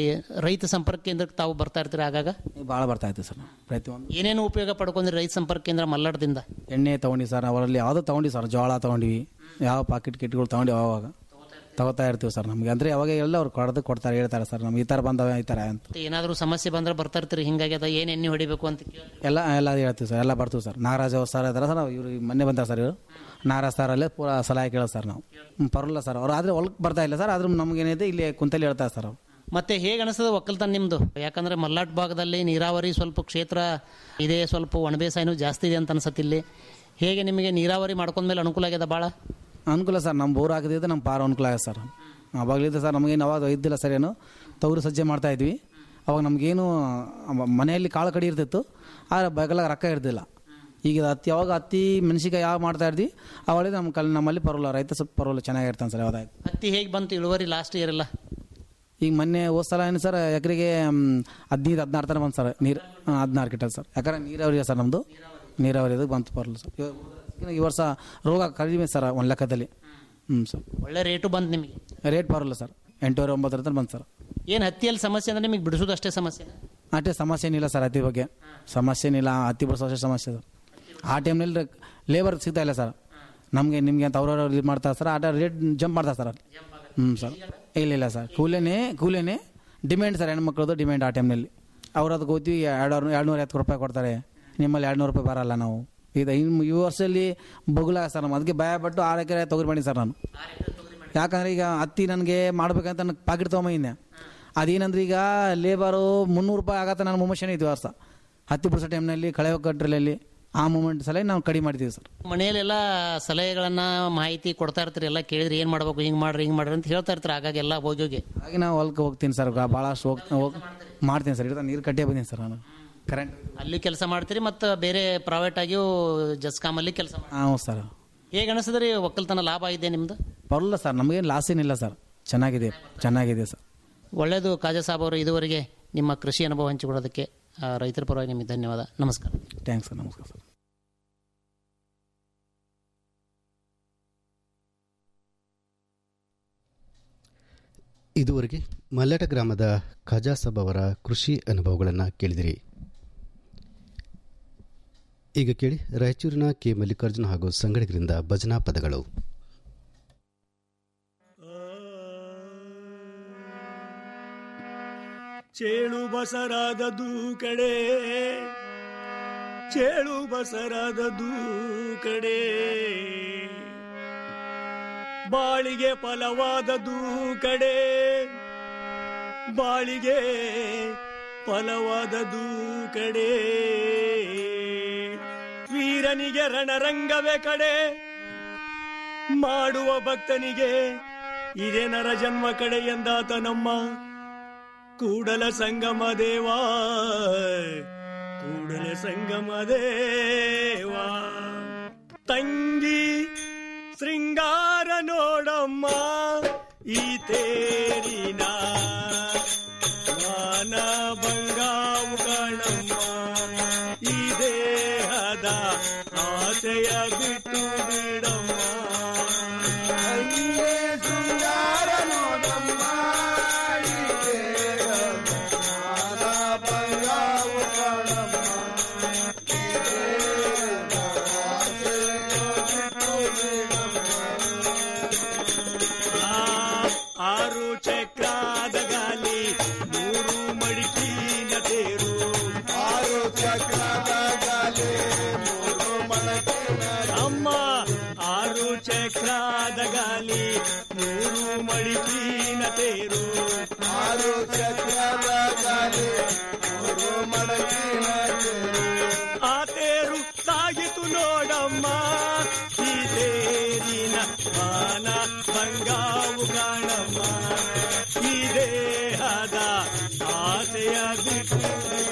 ರೈತ ಸಂಪರ್ಕ ಕೇಂದ್ರಕ್ಕೆ ತಾವು ಬರ್ತಾ ಇರ್ತೀರಿ ಆಗಾಗ ಭಾಳ ಬರ್ತಾ ಇದ್ದೀವಿ ಸರ್ ನಾವು ಪ್ರತಿಯೊಂದು ಏನೇನು ಉಪಯೋಗ ಪಡ್ಕೊಂಡ್ರಿ ರೈತ ಸಂಪರ್ಕ ಕೇಂದ್ರ ಮಲ್ಲಾಡದಿಂದ ಎಣ್ಣೆ ತೊಗೊಂಡು ಸರ್ ಅವರಲ್ಲಿ ಯಾವುದೋ ತೊಗೊಂಡು ಸರ್ ಜೋಳ ತೊಗೊಂಡಿವಿ ಯಾವ ಪಾಕೆಟ್ ಕಿಟ್ಗಳು ತೊಗೊಂಡು ಅವಾಗ ತಗೋತಾ ಇರ್ತೀವಿ ಸರ್ ನಮಗೆ ಅಂದರೆ ಅವಾಗ ಎಲ್ಲ ಅವ್ರು ಕೊಡೋದು ಕೊಡ್ತಾರೆ ಹೇಳ್ತಾರೆ ಸರ್ ನಮ್ಗೆ ಈ ಥರ ಬಂದವೆ ಈ ಥರ ಅಂತ ಮತ್ತೆ ಏನಾದರೂ ಸಮಸ್ಯೆ ಬಂದ್ರೆ ಬರ್ತಾ ಇರ್ತೀರಿ ಹಿಂಗಾಗಿ ಅದ ಏನು ಎಣ್ಣೆ ಹೊಡಿಬೇಕು ಅಂತ ಕೇಳಿ ಎಲ್ಲ ಎಲ್ಲ ಹೇಳ್ತೀವಿ ಸರ್ ಎಲ್ಲ ಬರ್ತೀವಿ ಸರ್ ನಾಗರಾಜ್ ಅವ್ರು ಸರ್ ಇದಾರೆ ಸರ್ ಇವರು ಮೊನ್ನೆ ಬಂದಾರೆ ಸರ್ ಇವರು ನಾಗರಾಜ್ ಸರ್ ಅಲ್ಲೇ ಪೂರ ಸಲಹೆ ಕೇಳೋದು ಸರ್ ನಾವು ಹ್ಮ್, ಪರವಾಗಿಲ್ಲ ಸರ್ ಅವ್ರು ಆದರೆ ಹೊಲಕ್ಕೆ ಬರ್ತಾ ಇಲ್ಲ ಸರ್ ಆದ್ರೂ ನಮಗೇನಿದೆ ಇಲ್ಲಿ ಕುಂತಲ್ಲಿ ಹೇಳ್ತಾರೆ ಸರ್ ಅವ್ರು ಮತ್ತೆ ಹೇಗೆ ಅನಿಸ್ತದೆ ಒಕ್ಕಲ್ತನ ನಿಮ್ದು ಯಾಕಂದ್ರೆ ಮಲ್ನಾಡ್ ಭಾಗದಲ್ಲಿ ನೀರಾವರಿ ಸ್ವಲ್ಪ ಕ್ಷೇತ್ರ ಇದೆ ಸ್ವಲ್ಪ ಒಣಬೇಸಾಯನೂ ಜಾಸ್ತಿ ಇದೆ ಅಂತ ಅನ್ಸತ್ತೆ ಇಲ್ಲಿ ಹೇಗೆ ನಿಮಗೆ ನೀರಾವರಿ ಮಾಡ್ಕೊಂಡ್ಮೇಲೆ ಅನುಕೂಲ ಆಗ್ಯದ ಭಾಳ ಅನುಕೂಲ ಸರ್ ನಮ್ಮ ಬೋರ್ ಹಾಕಿದ್ರೆ ನಮ್ಮ ಪಾರ ಅನುಕೂಲ ಆಗಿದೆ ಸರ್ ಅವಾಗಲಿದ್ದ ಸರ್ ನಮಗೇನು ಅವಾಗ ಇದ್ದಿಲ್ಲ ಸರ್ ಏನು ತವರು ಸಜ್ಜೆ ಮಾಡ್ತಾ ಇದ್ವಿ ಅವಾಗ ನಮಗೇನು ಮ- ಮನೆಯಲ್ಲಿ ಕಾಳು ಕಡಿ ಇರ್ತಿತ್ತು ಆದರೆ ಬಗಲಾಗ ರೊಕ್ಕ ಇರ್ತಿಲ್ಲ ಈಗ ಹತ್ತಿ ಯಾವಾಗ ಹತ್ತಿ ಮೆಣಸಿಕಾಯಿ ಯಾವ ಮಾಡ್ತಾ ಇದ್ವಿ ಅವಾಗಲೇ ನಮ್ಮ ಕಲ್ ನಮ್ಮಲ್ಲಿ ಪರವಾಗಿಲ್ಲ ರೈತ ಸ್ವಲ್ಪ ಪರವಾಗಿಲ್ಲ ಚೆನ್ನಾಗಿರ್ತಾನೆ ಸರ್ ಯಾವ್ದಾಯ್ತು ಹತ್ತಿ ಹೇಗೆ ಬಂತು ಇಳುವರಿ ಲಾಸ್ಟ್ ಇಯರ್ ಎಲ್ಲ ಈಗ ಮೊನ್ನೆ ಹೋದ ಸಲ ಏನು ಸರ್ ಎಕರೆಗೆ ಹದಿನೈದು ಹದಿನಾರು ಥರ ಬಂತು ಸರ್ ನೀರು ಹದಿನಾರು ಕಿಟಲ್ ಸರ್ ಯಾಕಂದ್ರೆ ನೀರಾವರಿ ಸರ್ ನಮ್ಮದು ನೀರಾವರಿ ಇದು ಬಂತು ಬರಲ್ಲ ಸರ್ ಇವಾಗ ಈ ವರ್ಷ ರೋಗ ಕಡಿಮೆ ಸರ್ ಒಂದು ಲೆಕ್ಕದಲ್ಲಿ ಹ್ಞೂ ಸರ್ ಒಳ್ಳೆ ರೇಟು ಬಂತು ನಿಮಗೆ ರೇಟ್ ಬರಲ್ಲ ಸರ್ ಎಂಟೂವರೆ ಒಂಬತ್ತರ ತನಕ ಬಂತು ಸರ್ ಏನು ಹತ್ತಿಯಲ್ಲಿ ಸಮಸ್ಯೆ ಅಂದ್ರೆ ನಿಮಗೆ ಬಿಡಿಸೋದು ಅಷ್ಟೇ ಸಮಸ್ಯೆ ಅಷ್ಟೇ ಸಮಸ್ಯೆ ಏನಿಲ್ಲ ಸರ್ ಹತ್ತಿ ಬಗ್ಗೆ ಸಮಸ್ಯೆ ಏನಿಲ್ಲ ಹತ್ತಿ ಬಿಡಿಸೋ ಅಷ್ಟೇ ಸಮಸ್ಯೆ ಸರ್ ಆ ಟೈಮ್ನಲ್ಲಿ ಲೇಬರ್ ಸಿಗ್ತಾ ಇಲ್ಲ ಸರ್ ನಮಗೆ ನಿಮಗೆ ಅಂತ ಅವ್ರವ್ರು ಇದು ಮಾಡ್ತಾರೆ ಸರ್ ಆ ರೇಟ್ ಜಂಪ್ ಮಾಡ್ತಾರೆ ಸರ್ ಅಲ್ಲಿ ಹ್ಞೂ ಸರ್ ಇಲ್ಲ ಇಲ್ಲ ಸರ್ ಕೂಲೇನೆ ಕೂಲೇನೆ ಡಿಮ್ಯಾಂಡ್ ಸರ್ ಹೆಣ್ಮಕ್ಳದ್ದು ಡಿಮ್ಯಾಂಡ್ ಆ ಟೈಮ್ನಲ್ಲಿ ಅವ್ರು ಅದಕ್ಕೆ ಹೋಗ್ತೀವಿ ಎರಡು ಎರಡು ನೂರ ಐವತ್ತು ರೂಪಾಯಿ ಕೊಡ್ತಾರೆ ನಿಮ್ಮಲ್ಲಿ ಎರಡು ನೂರು ರೂಪಾಯಿ ಬರಲ್ಲ ನಾವು ಇದು ಇನ್ನು ಈ ವರ್ಷದಲ್ಲಿ ಬಗುಲ ಸರ್ ನಮ್ಮ ಅದಕ್ಕೆ ಭಯ ಪಟ್ಟು ಆರು ಎಕರೆ ತೊಗರಿ ಮಾಡಿ ಸರ್ ನಾನು ಯಾಕಂದ್ರೆ ಈಗ ಹತ್ತಿ ನನಗೆ ಮಾಡ್ಬೇಕಂತ ನನಗೆ ಪಾಕೆಟ್ ತೊಗೊಂಬಂದಿದ್ದೆ ಅದೇನಂದ್ರೆ ಈಗ ಲೇಬರು ಮುನ್ನೂರು ರೂಪಾಯಿ ಆಗತ್ತೆ ನಾನು ಮುಮೋಷನ್ ಇದ್ವಿ ವರ್ಷ ಹತ್ತಿ ಬಿಡಿಸೋ ಟೈಮ್ನಲ್ಲಿ ಕಳೆ ಕಟ್ರಲ್ಲಿ ಆ ಮೂಮೆಂಟ್ ಸಲ ನಾವು ಕಡಿಮೆ ಮಾಡಿದ್ದೀವಿ ಸರ್ ಮನೆಯಲ್ಲೆಲ್ಲ ಸಲಹೆಗಳನ್ನ ಮಾಹಿತಿ ಕೊಡ್ತಾ ಇರ್ತೀರಿ ಎಲ್ಲ ಕೇಳಿದ್ರೆ ಏನು ಮಾಡ್ಬೇಕು ಹಿಂಗೆ ಮಾಡ್ರಿ ಹಿಂಗೆ ಮಾಡ್ರಿ ಅಂತ ಹೇಳ್ತಾ ಇರ್ತಾರೆ ಆಗಾಗ ಎಲ್ಲ ಹೋಗಿ ಹಾಗೆ ನಾವು ಹೊಲಕ್ಕೆ ಹೋಗ್ತೀನಿ ಸರ್ ಭಾಳಷ್ಟು ಹೋಗ್ ಹೋಗಿ ಮಾಡ್ತೀನಿ ಸರ್ ಇರ್ತಾನೆ ನೀರು ಕಟ್ಟೇ ಬಂದೀನಿ ಸರ್ ನಾನು ಕರೆಂಟ್ ಅಲ್ಲಿ ಕೆಲಸ ಮಾಡ್ತೀರಿ ಮತ್ತು ಬೇರೆ ಪ್ರೈವೇಟ್ ಆಗಿಯೂ ಜಸ್ಕಾಮಲ್ಲಿ ಕೆಲಸ ಮಾಡ್ತೀರಿ ಹಾಂ ಸರ್ ಹೇಗೆ ಅನಿಸ್ತದೆ ರೀ ಒಕ್ಕಲ್ತನ ಲಾಭ ಇದೆ ನಿಮ್ದು ಬರಲ್ಲ ಸರ್ ನಮಗೇನು ಲಾಸ್ ಏನಿಲ್ಲ ಸರ್ ಚೆನ್ನಾಗಿದೆ ಚೆನ್ನಾಗಿದೆ ಸರ್ ಒಳ್ಳೆಯದು ಕಾಜಾ ಸಾಬ್ ಅವರು ಇದುವರೆಗೆ ನಿಮ್ಮ ಕೃಷಿ ಅನುಭವ ಹಂಚಿಕೊಡೋದಕ್ಕೆ ಆ, ರೈತರ ಪರವಾಗಿ ನಿಮಗೆ ಧನ್ಯವಾದ ನಮಸ್ಕಾರ ಥ್ಯಾಂಕ್ಸ್ ಸರ್ ನಮಸ್ಕಾರ ಸರ್ ಇದುವರೆಗೆ ಮಲ್ಲಟ ಗ್ರಾಮದ ಖಜಾಸಬ್ ಅವರ ಕೃಷಿ ಅನುಭವಗಳನ್ನು ಕೇಳಿದಿರಿ ಈಗ ಕೇಳಿ ರಾಯಚೂರಿನ ಕೆ ಮಲ್ಲಿಕಾರ್ಜುನ ಹಾಗೂ ಸಂಗಡಿಗರಿಂದ ಭಜನಾ ಪದಗಳು ಚೇಳು ಬಸರಾದದು ಕಡೆ ಚೇಳು ಬಸರಾದದು ಕಡೆ ಬಾಳಿಗೆ ಫಲವಾದದು ಕಡೆ ಬಾಳಿಗೆ ಫಲವಾದದು ಕಡೆ ವೀರನಿಗೆ ರಣರಂಗವೇ ಕಡೆ ಮಾಡುವ ಭಕ್ತನಿಗೆ ಇದೇ ನರ ಜನ್ಮ ಕಡೆ ಎಂದಾತ ನಮ್ಮ ಕೂಡಲ ಸಂಗಮ ದೇವಾ ಕೂಡಲ ಸಂಗಮ ದೇವಾ ತಂಗಿ ಶೃಂಗಾರ ನೋಡಮ್ಮ ಈ ತೇರಿನ ಮಾನ ಬಂಗಾವು ಕಾಣಮ್ಮ ಈ ದೇಹದ ಆಸೆಯ ಬಿಟ್ಟು ಬಿಡಮ್ಮ ತಂಗಿ ಶೃಂಗಾರ ನೋಡಮ್ಮ ಈ ದೇಹದ ಮಾನ ಬಂಗಾವು ಕಾಣಮ್ಮ ಈ ದೇಹದ ಆಸೆಯ ಬಿಟ್ಟು ಬಿಡಮ್ಮ ಆರು ಚಕ್ರದ ಗಾಲಿ ಮೂರು ಮಡಿಕಿನ ತೇರು ಆರು ಚಕ್ರದ ಗಾಲಿ ಮೂರು ಮಡಕಿನ ಅಮ್ಮ ಆರು ಚಕ್ರದ ಗಾಲಿ ಮೂರು ಮಡಿಕಿನ ತೇರು ಆರು ಚಕ್ರದ ಗಾಲಿ ಮೂರು ಮಡಕಿನ ತೇರು ಆ ತೇರು ಸಾಗಿತು ನೋಡಮ್ಮ ಆಸೆಯ ಬಿಟ್ಟು